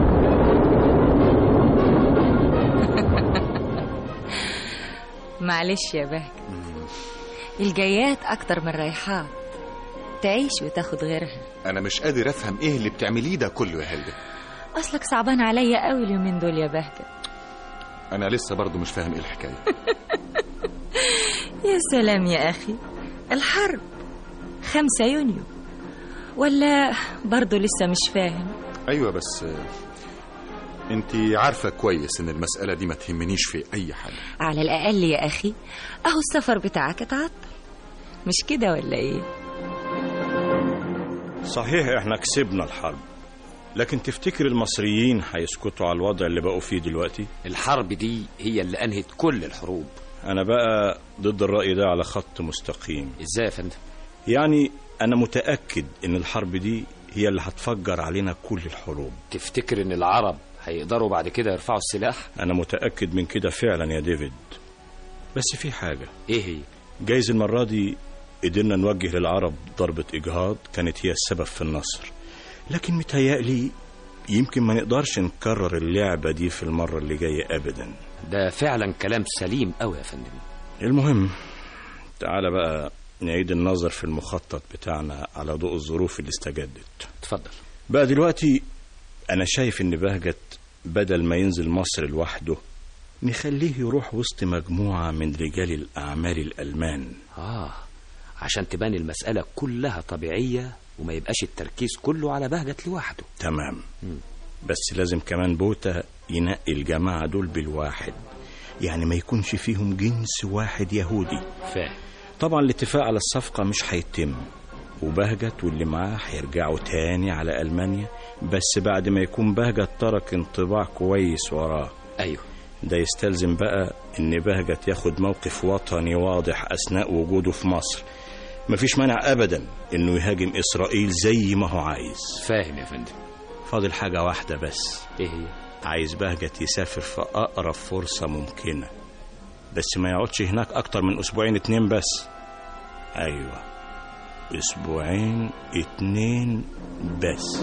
معلش يا بهجة الجايات أكتر من رايحات تعيش وتاخد غيرها انا مش قادر افهم ايه اللي بتعمليه ده كله يا هلده أصلك صعبان عليا قوي اليومين دول يا بهجة انا لسه برضو مش فاهم ايه الحكايه يا سلام يا أخي الحرب خمسة يونيو ولا برضو لسه مش فاهم ايوه بس انت عارفه كويس ان المساله دي ما تهمنيش في اي حاجه على الأقل يا أخي أهو السفر بتاعك اتعطل مش كده ولا إيه صحيح احنا كسبنا الحرب لكن تفتكر المصريين هيسكتوا على الوضع اللي بقوا فيه دلوقتي الحرب دي هي اللي أنهت كل الحروب انا بقى ضد الرأي ده على خط مستقيم ازاي يا فندم يعني انا متأكد ان الحرب دي هي اللي هتفجر علينا كل الحروب تفتكر ان العرب هيقدروا بعد كده يرفعوا السلاح انا متأكد من كده فعلا يا ديفيد بس في حاجة ايه هي جايز المرة دي قدرنا نوجه للعرب ضربة إجهاض كانت هي السبب في النصر لكن متهيألي يمكن ما نقدرش نكرر اللعبة دي في المرة اللي جاية أبدا ده فعلا كلام سليم قوي يا فندم المهم تعالى بقى نعيد النظر في المخطط بتاعنا على ضوء الظروف اللي استجدت اتفضل بقى دلوقتي أنا شايف إن بهجت بدل ما ينزل مصر لوحده نخليه يروح وسط مجموعة من رجال الأعمال الألمان آه عشان تبان المسألة كلها طبيعية وما يبقاش التركيز كله على بهجت لوحده تمام بس لازم كمان بوتا ينقي الجماعة دول بالواحد يعني ما يكونش فيهم جنس واحد يهودي فاهم طبعا الاتفاق على الصفقة مش هيتم وبهجت واللي معاه هيرجعوا تاني على ألمانيا بس بعد ما يكون بهجت ترك انطباع كويس وراه أيوه ده يستلزم بقى ان بهجت ياخد موقف وطني واضح اثناء وجوده في مصر مفيش مانع ابدا انه يهاجم اسرائيل زي ما هو عايز فاهم يا فندم فاضل حاجة واحدة بس ايه هي عايز بهجت يسافر في اقرب فرصة ممكنة بس ما يقعدش هناك اكتر من اسبوعين اتنين بس ايوه اسبوعين اتنين بس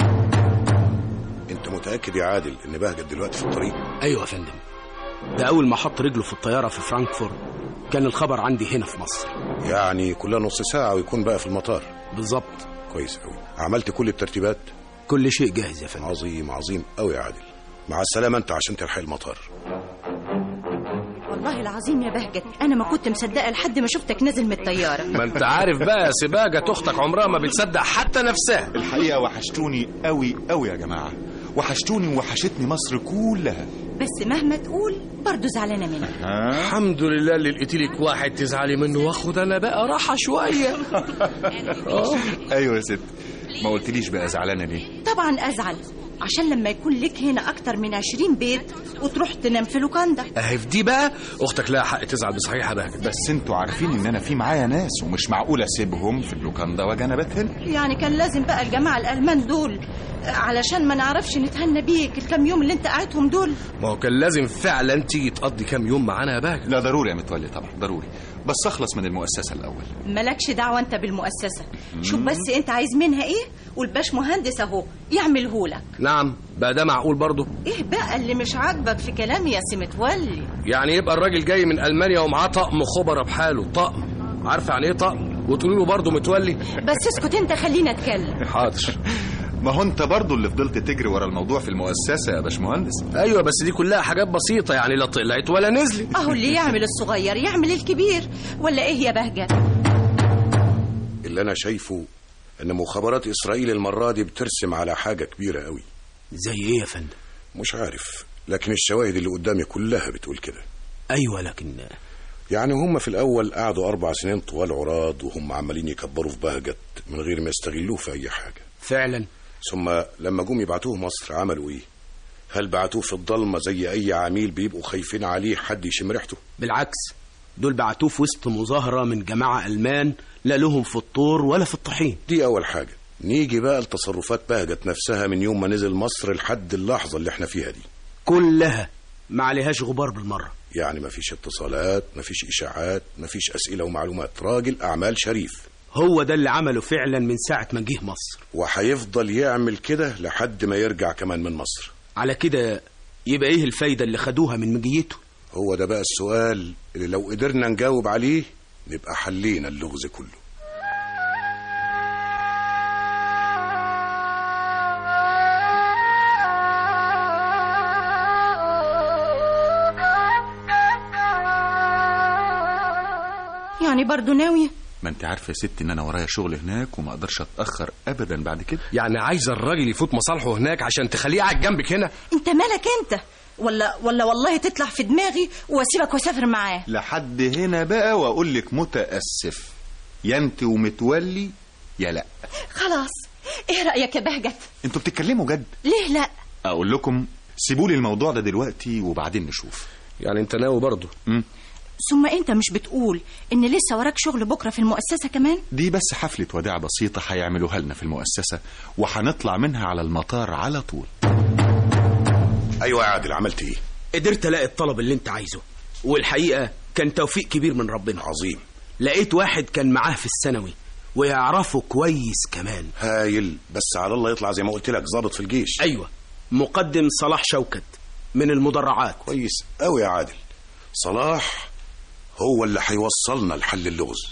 انت متاكد يا عادل ان بهجت دلوقتي في الطريق ايوه يا فندم ده اول ما حط رجله في الطياره في فرانكفورت كان الخبر عندي هنا في مصر يعني كلها نص ساعه ويكون بقى في المطار بالظبط كويس قوي عملت كل الترتيبات كل شيء جاهز يا فندم عظيم عظيم قوي يا عادل مع السلامه انت عشان تلحق المطار والله العظيم يا بهجت انا ما كنت مصدقه لحد ما شفتك نازل من الطياره ما انت عارف بقى يا سباجة اختك عمرها ما بتصدق حتى نفسها الحقيقة وحشتوني قوي قوي يا جماعة وحشتوني ووحشتني مصر كلها بس مهما تقول برضه زعلانه منك الحمد لله اللي لقيت لك واحد تزعلي منه واخد انا بقى راحة شوية ايوه يا ست ما قلتليش بقى زعلانة ليه طبعا ازعل عشان لما يكون لك هنا اكتر من عشرين بيت وتروح تنام في لوكاندا اهي في دي بقى اختك لها حق تزعل بصحيح يا بهجت بس انتوا عارفين ان انا في معايا ناس ومش معقول اسيبهم في اللوكاندا واجي انا بات هنا يعني كان لازم بقى الجماعه الالمان دول علشان ما نعرفش نتهنى بيك الكام يوم اللي انت قاعدهم دول ما هو كان لازم فعلا تيجي تقضي كام يوم معانا يا بهجت لا ضروري يا متولي طبعا ضروري بس اخلص من المؤسسة الاول مالكش دعوه انت بالمؤسسه شوف بس انت عايز منها ايه والباش مهندس اهو يعملهولك نعم بقى ده معقول برضه ايه بقى اللي مش عاجبك في كلامي يا سي متولي يعني يبقى الراجل جاي من المانيا ومعاه طقم خبره بحاله طقم عارفه يعني ايه طقم وتقولي له برضه متولي بس اسكت انت خلينا اتكلم حاضر ما هو انت برضو اللي فضلت تجري ورا الموضوع في المؤسسة يا باشمهندس ايوه بس دي كلها حاجات بسيطه يعني لا طلعت ولا نزلت اهو اللي يعمل الصغير يعمل الكبير ولا ايه يا بهجه اللي انا شايفه ان مخابرات اسرائيل المره دي بترسم على حاجه كبيره قوي زي ايه يا فندم مش عارف لكن الشواهد اللي قدامي كلها بتقول كده ايوه لكن يعني هم في الاول قعدوا اربع سنين طوال عراض وهم عمالين يكبروا في بهجت من غير ما يستغلوه في اي حاجه فعلا ثم لما جم يبعتوه مصر عملوا ايه هل بعتوه في الضلمه زي اي عميل بيبقوا خايفين عليه حد يشم ريحته بالعكس دول بعتوه في وسط مظاهره من جماعه المان لا لهم في الطور ولا في الطحين دي اول حاجه نيجي بقى لتصرفات بهجت نفسها من يوم ما نزل مصر لحد اللحظه اللي احنا فيها دي كلها ما عليهاش غبار بالمره يعني مفيش اتصالات مفيش اشاعات مفيش اسئله ومعلومات راجل اعمال شريف هو ده اللي عمله فعلا من ساعه ما جه مصر وهيفضل يعمل كده لحد ما يرجع كمان من مصر على كده يبقى ايه الفايده اللي خدوها من مجيته هو ده بقى السؤال اللي لو قدرنا نجاوب عليه نبقى حلينا اللغز كله يعني برضه ناويه ما انت عارفه يا ستي ان انا ورايا شغل هناك وما اقدرش اتاخر ابدا بعد كده يعني عايزه الراجل يفوت مصالحه هناك عشان تخليه قاعد جنبك هنا انت مالك انت ولا ولا والله تطلع في دماغي واسيبك واسافر معاه لحد هنا بقى واقول لك متاسف يا انت ومتولي يا لا خلاص ايه رايك يا بهجت انتوا بتتكلموا جد ليه لا اقول لكم سيبوا لي الموضوع ده دلوقتي وبعدين نشوف يعني انت ناوي برضه ثم انت مش بتقول ان لسه وراك شغل بكره في المؤسسه كمان دي بس حفلة وداع بسيطة هيعملوها لنا في المؤسسة وهنطلع منها على المطار على طول ايوه يا عادل عملت ايه قدرت الاقي الطلب اللي انت عايزه والحقيقه كان توفيق كبير من ربنا عظيم لقيت واحد كان معاه في الثانوي ويعرفه كويس كمان هايل بس على الله يطلع زي ما قلت لك ظابط في الجيش ايوه مقدم صلاح شوكت من المدرعات كويس قوي يا عادل صلاح هو اللي هيوصلنا لحل اللغز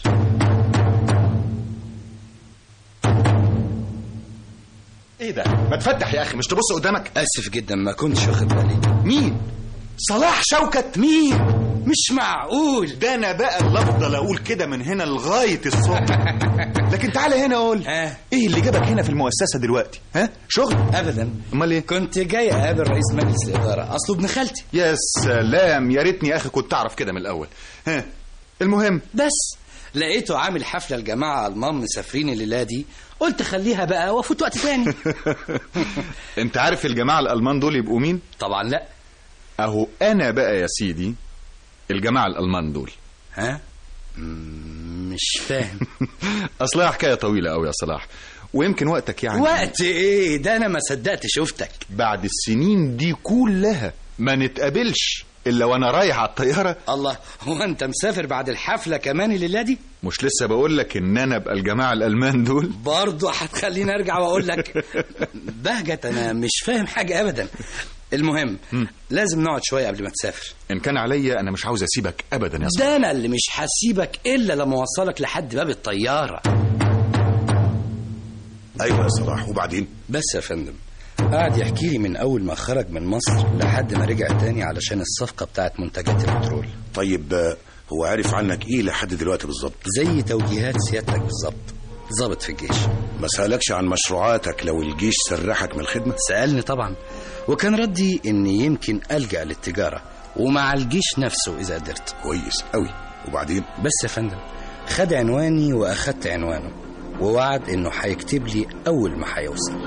ايه ده ما تفتح يا اخي مش تبص قدامك اسف جدا ما كنتش واخد بالي مين صلاح شوكت مين مش معقول ده انا بقى اللي افضل اقول كده من هنا لغايه الصبح لكن تعالى هنا قول ها ايه اللي جابك هنا في المؤسسه دلوقتي ها شغل ابدا امال ايه كنت جاي اقابل رئيس مجلس الاداره اصله ابن خالتي يا سلام يا ريتني يا اخي كنت اعرف كده من الاول ها المهم بس لقيته عامل حفله الجماعه المان مسافرين الليله دي قلت خليها بقى وافوت وقت تاني انت عارف الجماعه الالمان دول يبقوا مين طبعا لا اهو انا بقى يا سيدي الجماعه الالمان دول ها مم، مش فاهم اصلها حكايه طويله قوي يا صلاح ويمكن وقتك يعني وقت ايه ده انا ما صدقت شفتك بعد السنين دي كلها ما نتقابلش الا وانا رايح على الطياره الله هو انت مسافر بعد الحفله كمان الليله دي مش لسه بقول لك ان انا ابقى الجماعه الالمان دول برضه هتخليني ارجع واقول لك بهجت انا مش فاهم حاجه ابدا المهم لازم نقعد شويه قبل ما تسافر ان كان عليا انا مش عاوز اسيبك ابدا يا صاحبي ده انا اللي مش هسيبك الا لما اوصلك لحد باب الطياره ايوه يا صلاح وبعدين بس يا فندم قعد يحكي لي من أول ما خرج من مصر لحد ما رجع تاني علشان الصفقة بتاعت منتجات البترول طيب آه، هو عارف عنك ايه لحد دلوقتي بالظبط زي توجيهات سيادتك بالظبط ضابط في الجيش ما سألكش عن مشروعاتك لو الجيش سرحك من الخدمة سألني طبعا وكان ردي إني يمكن ألجأ للتجارة ومع الجيش نفسه إذا قدرت كويس قوي وبعدين بس يا فندم خد عنواني وأخدت عنوانه ووعد إنه هيكتب لي أول ما هيوصل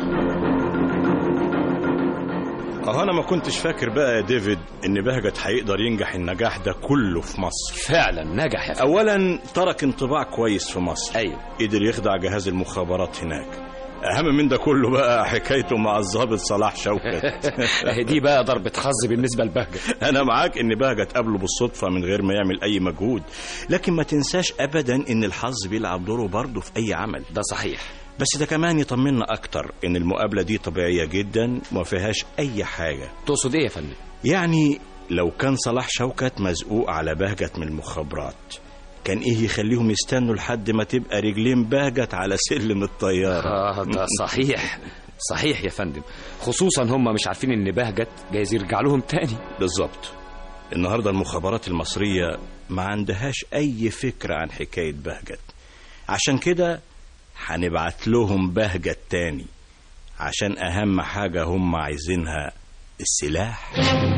اه انا ما كنتش فاكر بقى يا ديفيد ان بهجت هيقدر ينجح النجاح ده كله في مصر فعلا نجح يا فندم اولا ترك انطباع كويس في مصر ايوه قدر يخدع جهاز المخابرات هناك اهم من ده كله بقى حكايته مع الضابط صلاح شوكت دي بقى ضربة حظ بالنسبة لبهجت انا معاك ان بهجت قابله بالصدفه من غير ما يعمل اي مجهود لكن ما تنساش ابدا ان الحظ بيلعب دوره برضه في اي عمل ده صحيح بس ده كمان يطمنا اكتر ان المقابله دي طبيعيه جدا وما فيهاش اي حاجه تقصد ايه يا فندم يعني لو كان صلاح شوكت مزقوق على بهجت من المخابرات كان ايه يخليهم يستنوا لحد ما تبقى رجلين بهجت على سلم الطياره اه ده صحيح صحيح يا فندم خصوصا هم مش عارفين ان بهجت جايز يرجع لهم تاني بالظبط النهارده المخابرات المصريه ما عندهاش اي فكره عن حكايه بهجت عشان كده هنبعت لهم بهجت تاني عشان اهم حاجه هم عايزينها السلاح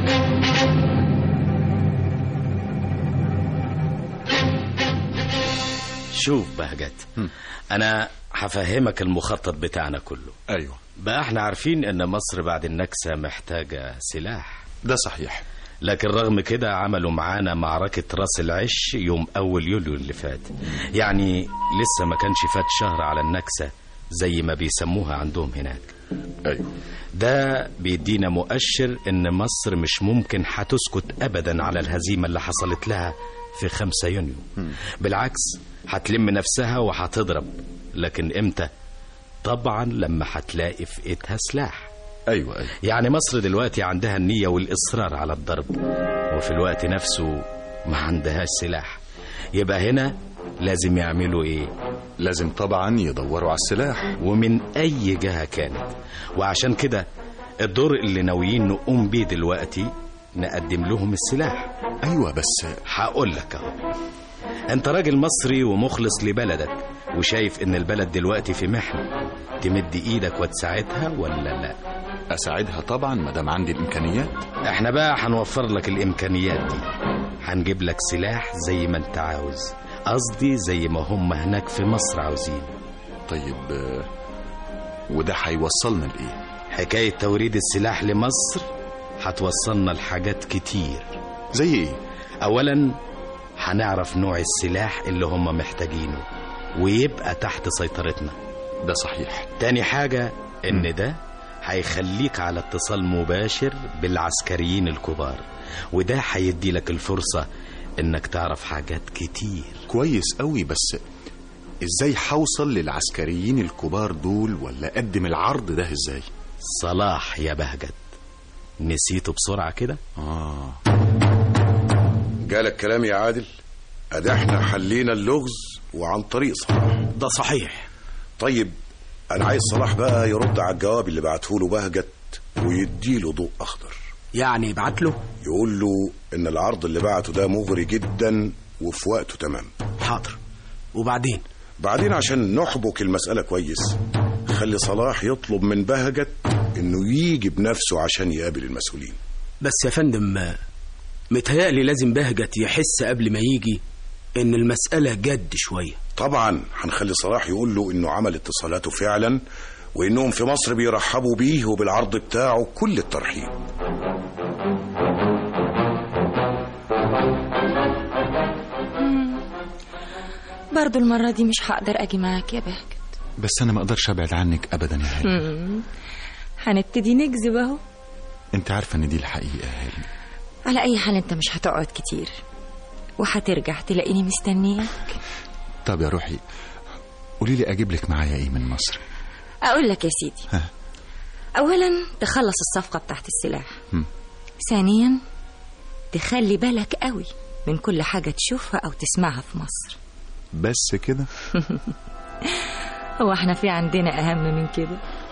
شوف بهجت انا هفهمك المخطط بتاعنا كله ايوه بقى احنا عارفين ان مصر بعد النكسة محتاجة سلاح ده صحيح لكن رغم كده عملوا معانا معركة راس العش يوم أول يوليو اللي فات يعني لسه ما كانش فات شهر على النكسة زي ما بيسموها عندهم هناك أيوه ده بيدينا مؤشر إن مصر مش ممكن هتسكت أبدا على الهزيمة اللي حصلت لها في 5 يونيو بالعكس هتلم نفسها وهتضرب لكن إمتى؟ طبعا لما هتلاقي في ايدها سلاح ايوه ايوه يعني مصر دلوقتي عندها النية والإصرار على الضرب وفي الوقت نفسه ما عندهاش سلاح يبقى هنا لازم يعملوا ايه لازم طبعا يدوروا على السلاح ومن اي جهة كانت وعشان كده الدور اللي ناويين نقوم بيه دلوقتي نقدم لهم السلاح ايوه بس هقول لك اهو انت راجل مصري ومخلص لبلدك وشايف ان البلد دلوقتي في محنة تمد ايدك وتساعدها ولا لا اساعدها طبعا ما دام عندي الامكانيات احنا بقى هنوفر لك الامكانيات دي هنجيب لك سلاح زي ما انت عاوز قصدي زي ما هم هناك في مصر عاوزين طيب آه، وده هيوصلنا لايه حكاية توريد السلاح لمصر هتوصلنا لحاجات كتير زي ايه اولا هنعرف نوع السلاح اللي هم محتاجينه ويبقى تحت سيطرتنا ده صحيح تاني حاجة ان ده هيخليك على اتصال مباشر بالعسكريين الكبار وده هيدي لك الفرصة انك تعرف حاجات كتير كويس قوي بس ازاي هوصل للعسكريين الكبار دول ولا اقدم العرض ده ازاي صلاح يا بهجت نسيته بسرعة كده اه جالك كلام يا عادل ادي احنا حلينا اللغز وعن طريق صلاح ده صحيح طيب انا عايز صلاح بقى يرد على الجواب اللي بعته له بهجت ويديله ضوء اخضر يعني يبعت له يقول له ان العرض اللي بعته ده مغري جدا وفي وقته تمام حاضر وبعدين بعدين عشان نحبك المسألة كويس خلي صلاح يطلب من بهجت انه يجي بنفسه عشان يقابل المسؤولين بس يا فندم متهيألي لازم بهجت يحس قبل ما يجي ان المسألة جد شوية طبعا هنخلي صلاح يقول له انه عمل اتصالاته فعلا وانهم في مصر بيرحبوا بيه وبالعرض بتاعه كل الترحيب برضو المرة دي مش هقدر أجي معاك يا بهجت بس انا ما اقدرش ابعد عنك ابدا يا هاني مم. هنبتدي نكذب اهو انت عارفه ان دي الحقيقه يا هاني على أي حال أنت مش هتقعد كتير وهترجع تلاقيني مستنياك طب يا روحي قولي لي اجيب لك معايا ايه من مصر أقول لك يا سيدي ها. أولا تخلص الصفقة بتاعت السلاح هم. ثانيا تخلي بالك قوي من كل حاجة تشوفها أو تسمعها في مصر بس كده هو احنا في عندنا أهم من كده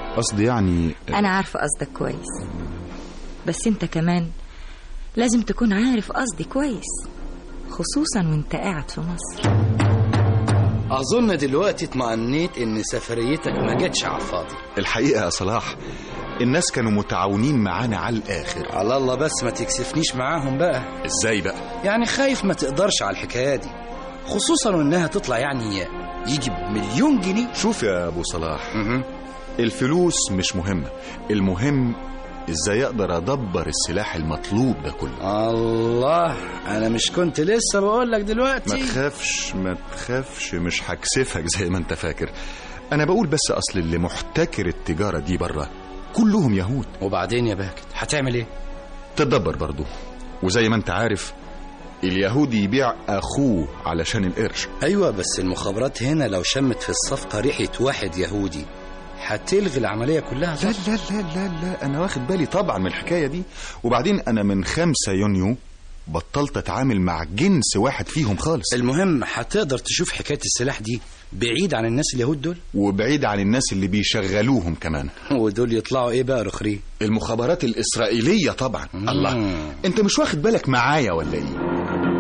قصدي يعني أنا عارفة قصدك كويس بس أنت كمان لازم تكون عارف قصدي كويس خصوصا وانت قاعد في مصر أظن دلوقتي اطمأنيت إن سفريتك ما جاتش على الفاضي الحقيقة يا صلاح الناس كانوا متعاونين معانا على الآخر على الله بس ما تكسفنيش معاهم بقى ازاي بقى يعني خايف ما تقدرش على الحكاية دي خصوصا وإنها تطلع يعني يجي بمليون جنيه شوف يا أبو صلاح الفلوس مش مهمة المهم ازاي اقدر ادبر السلاح المطلوب ده كله الله انا مش كنت لسه بقول لك دلوقتي ما تخافش ما تخافش مش هكسفك زي ما انت فاكر انا بقول بس اصل اللي محتكر التجارة دي بره كلهم يهود وبعدين يا باكت هتعمل ايه تدبر برضو وزي ما انت عارف اليهودي يبيع اخوه علشان القرش ايوه بس المخابرات هنا لو شمت في الصفقة ريحة واحد يهودي هتلغي العملية كلها لا لا لا لا لا انا واخد بالي طبعا من الحكاية دي وبعدين انا من خمسة يونيو بطلت اتعامل مع جنس واحد فيهم خالص المهم هتقدر تشوف حكاية السلاح دي بعيد عن الناس اليهود دول وبعيد عن الناس اللي بيشغلوهم كمان ودول يطلعوا ايه بقى رخري المخابرات الاسرائيلية طبعا مم. الله انت مش واخد بالك معايا ولا ايه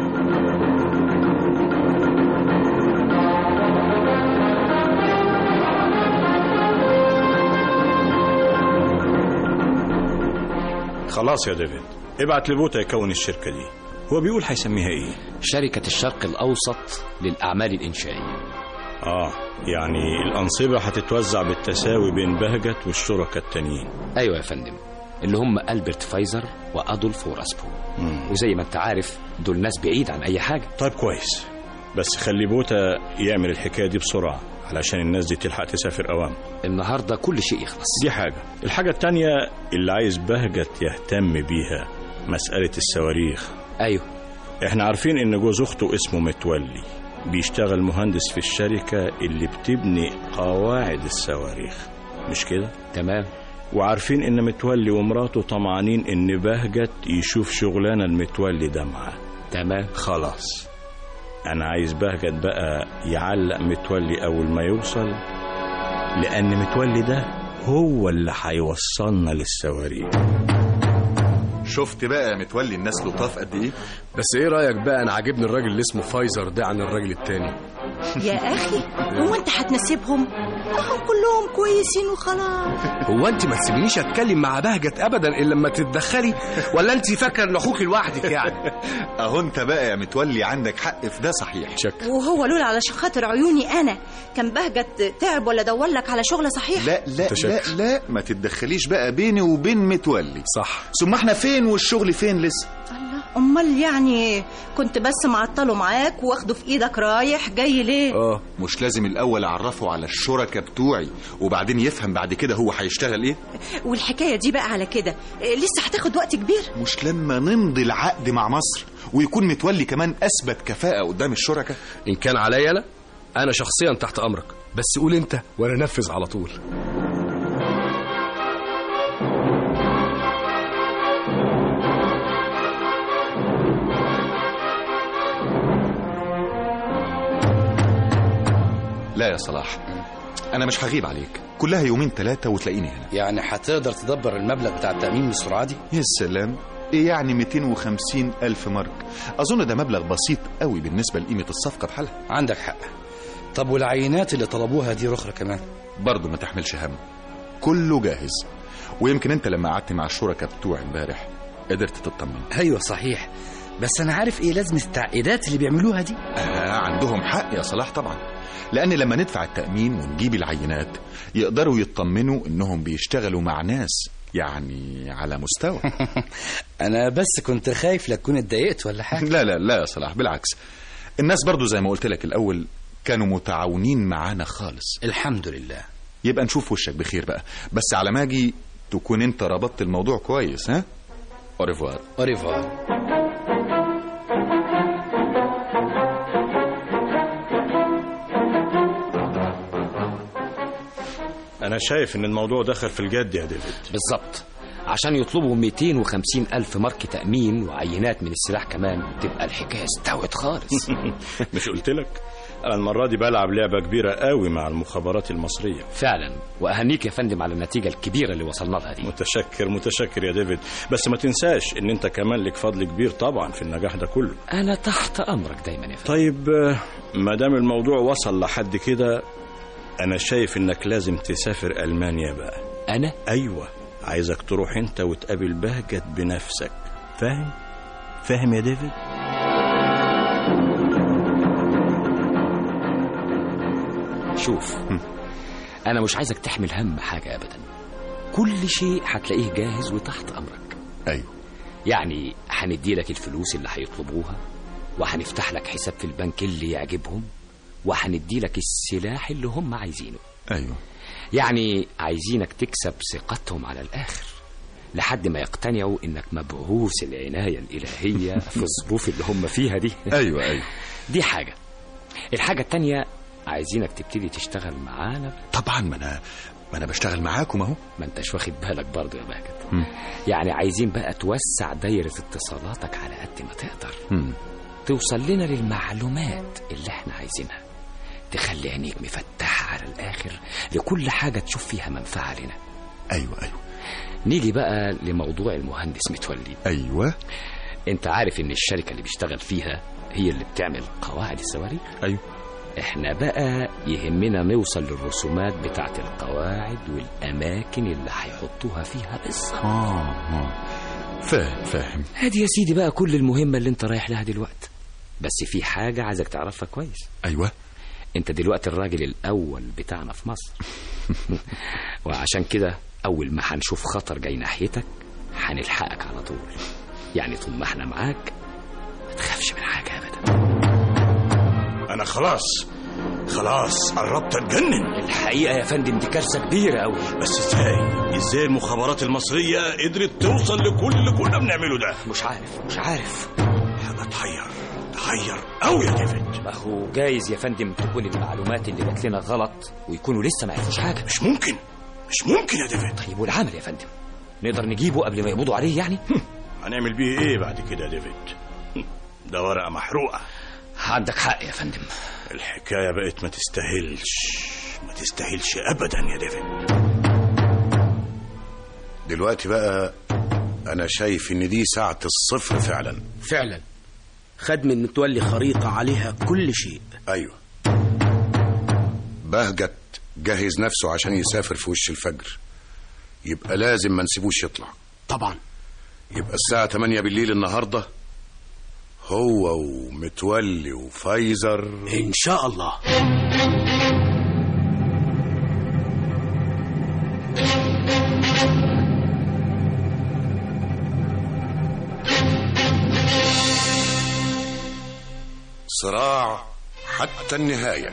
خلاص يا ديفيد ابعت لبوتا يكون الشركة دي هو بيقول هيسميها ايه شركة الشرق الأوسط للأعمال الإنشائية اه يعني الأنصبة هتتوزع بالتساوي بين بهجت والشركاء التانيين أيوة يا فندم اللي هم ألبرت فايزر وأدولف وراسبو مم. وزي ما انت عارف دول ناس بعيد عن أي حاجة طيب كويس بس خلي بوتا يعمل الحكاية دي بسرعة علشان الناس دي تلحق تسافر أوام النهاردة كل شيء يخلص دي حاجة الحاجة التانية اللي عايز بهجت يهتم بيها مسألة الصواريخ أيوه احنا عارفين ان جوز اخته اسمه متولي بيشتغل مهندس في الشركة اللي بتبني قواعد الصواريخ مش كده؟ تمام وعارفين ان متولي ومراته طمعانين ان بهجت يشوف شغلانة المتولي ده معاه تمام خلاص انا عايز بهجت بقى يعلق متولي اول ما يوصل لان متولي ده هو اللي هيوصلنا للصواريخ شفت بقى يا متولي الناس لطاف قد ايه بس ايه رايك بقى انا عاجبني الراجل اللي اسمه فايزر ده عن الراجل التاني يا اخي هو انت هتنسبهم هم كلهم كويسين وخلاص هو انت ما تسيبنيش اتكلم مع بهجت ابدا الا لما تتدخلي ولا انت فاكره ان اخوك لوحدك يعني اهو انت بقى يا متولي عندك حق في ده صحيح شك وهو لولا علشان خاطر عيوني انا كان بهجت تعب ولا دور لك على شغله صحيح لا لا لا لا ما تتدخليش بقى بيني وبين متولي صح ثم احنا فين والشغل فين لسه الله امال يعني كنت بس معطله معاك واخده في ايدك رايح جاي ليه اه مش لازم الاول اعرفه على الشركة بتوعي وبعدين يفهم بعد كده هو هيشتغل ايه والحكايه دي بقى على كده إيه، لسه هتاخد وقت كبير مش لما نمضي العقد مع مصر ويكون متولي كمان اثبت كفاءة قدام الشركة ان كان عليا انا انا شخصيا تحت امرك بس قول انت وانا نفذ على طول لا يا صلاح انا مش هغيب عليك كلها يومين ثلاثة وتلاقيني هنا يعني هتقدر تدبر المبلغ بتاع التأمين بالسرعة دي يا سلام ايه يعني 250 ألف مارك أظن ده مبلغ بسيط قوي بالنسبة لقيمة الصفقة بحالها عندك حق طب والعينات اللي طلبوها دي رخرة كمان برضه ما تحملش هم كله جاهز ويمكن انت لما قعدت مع الشركاء بتوعي امبارح قدرت تطمن ايوه صحيح بس انا عارف ايه لازم التعقيدات اللي بيعملوها دي آه عندهم حق يا صلاح طبعا لأن لما ندفع التأمين ونجيب العينات يقدروا يطمنوا إنهم بيشتغلوا مع ناس يعني على مستوى انا بس كنت خايف لا تكون اتضايقت ولا حاجة لا لا لا يا صلاح بالعكس الناس برضو زي ما قلت لك الأول كانوا متعاونين معانا خالص الحمد لله يبقى نشوف وشك بخير بقى بس على ما اجي تكون انت ربطت الموضوع كويس ها اوريفوار اوريفوار انا شايف ان الموضوع دخل في الجد يا ديفيد بالظبط عشان يطلبوا 250 ألف مارك تأمين وعينات من السلاح كمان تبقى الحكاية استوت خالص مش قلت لك أنا المرة دي بلعب لعبة كبيرة قوي مع المخابرات المصرية فعلا وأهنيك يا فندم على النتيجة الكبيرة اللي وصلنا لها دي متشكر متشكر يا ديفيد بس ما تنساش ان انت كمان لك فضل كبير طبعا في النجاح ده كله أنا تحت أمرك دايما يا فندم طيب آه، ما دام الموضوع وصل لحد كده انا شايف انك لازم تسافر المانيا بقى انا ايوه عايزك تروح انت وتقابل بهجت بنفسك فاهم فاهم يا ديفيد شوف أنا مش عايزك تحمل هم حاجة أبدا كل شيء هتلاقيه جاهز وتحت أمرك أيوه يعني هندي لك الفلوس اللي هيطلبوها وهنفتح لك حساب في البنك اللي يعجبهم وهندي لك السلاح اللي هم عايزينه أيوه يعني عايزينك تكسب ثقتهم على الآخر لحد ما يقتنعوا إنك مبعوث العناية الإلهية في الظروف اللي هم فيها دي أيوه أيوه دي حاجة الحاجة التانية عايزينك تبتدي تشتغل معانا طبعا ما أنا ما أنا بشتغل معاكم أهو ما انتش واخد بالك برضه يا باجد يعني عايزين بقى توسع دايرة اتصالاتك على قد ما تقدر مم. توصل لنا للمعلومات اللي احنا عايزينها تخلي عينيك مفتحة على الآخر لكل حاجة تشوف فيها منفعة لنا أيوه أيوه نيجي بقى لموضوع المهندس متولي أيوه انت عارف ان الشركة اللي بيشتغل فيها هي اللي بتعمل قواعد الصواريخ أيوه احنا بقى يهمنا نوصل للرسومات بتاعت القواعد والأماكن اللي هيحطوها فيها بالظبط آه آه فاهم فاهم هادي يا سيدي بقى كل المهمة اللي انت رايح لها دلوقتي بس في حاجة عايزك تعرفها كويس أيوه انت دلوقتي الراجل الأول بتاعنا في مصر وعشان كده أول ما هنشوف خطر جاي ناحيتك هنلحقك على طول يعني طول ما احنا معاك ما تخافش من حاجة أبدا انا خلاص خلاص قربت اتجنن الحقيقة يا فندم دي كارثة كبيرة أوي بس ازاي ازاي المخابرات المصرية قدرت توصل لكل اللي كنا بنعمله ده مش عارف مش عارف حاجة تحير تحير قوي يا ديفيد ما هو جايز يا فندم تكون المعلومات اللي جات لنا غلط ويكونوا لسه ما عرفوش حاجة مش ممكن مش ممكن يا ديفيد طيب والعمل يا فندم نقدر نجيبه قبل ما يقبضوا عليه يعني هنعمل بيه ايه بعد كده يا ديفيد ده ورقة محروقة عندك حق يا فندم الحكاية بقت ما تستاهلش ما تستاهلش أبدا يا ديفيد دلوقتي بقى أنا شايف إن دي ساعة الصفر فعلا فعلا خد من متولي خريطة عليها كل شيء أيوه بهجت جهز نفسه عشان يسافر في وش الفجر يبقى لازم ما نسيبوش يطلع طبعا يبقى الساعة 8 بالليل النهاردة هو ومتولي وفايزر إن شاء الله صراع حتى النهاية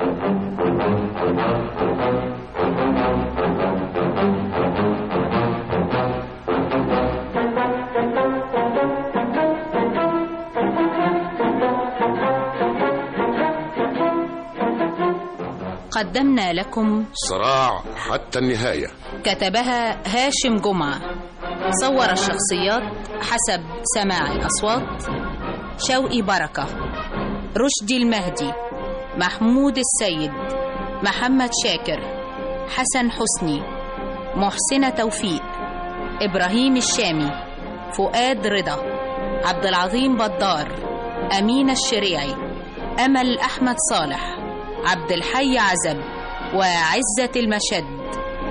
قدمنا لكم صراع حتى النهاية كتبها هاشم جمعة صور الشخصيات حسب سماع الأصوات شوقي بركة رشدي المهدي محمود السيد محمد شاكر حسن حسني محسنة توفيق إبراهيم الشامي فؤاد رضا عبد العظيم بدار أمينة الشريعي أمل أحمد صالح عبد الحي عزب وعزة المشد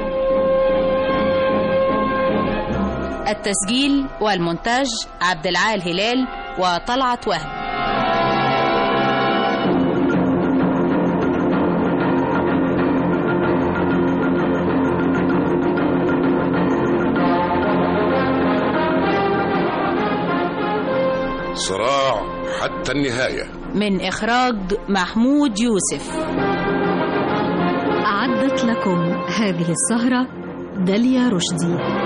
التسجيل والمونتاج عبد العال هلال وطلعت وهب صراع حتى النهاية من إخراج محمود يوسف أعدت لكم هذه السهرة داليا رشدي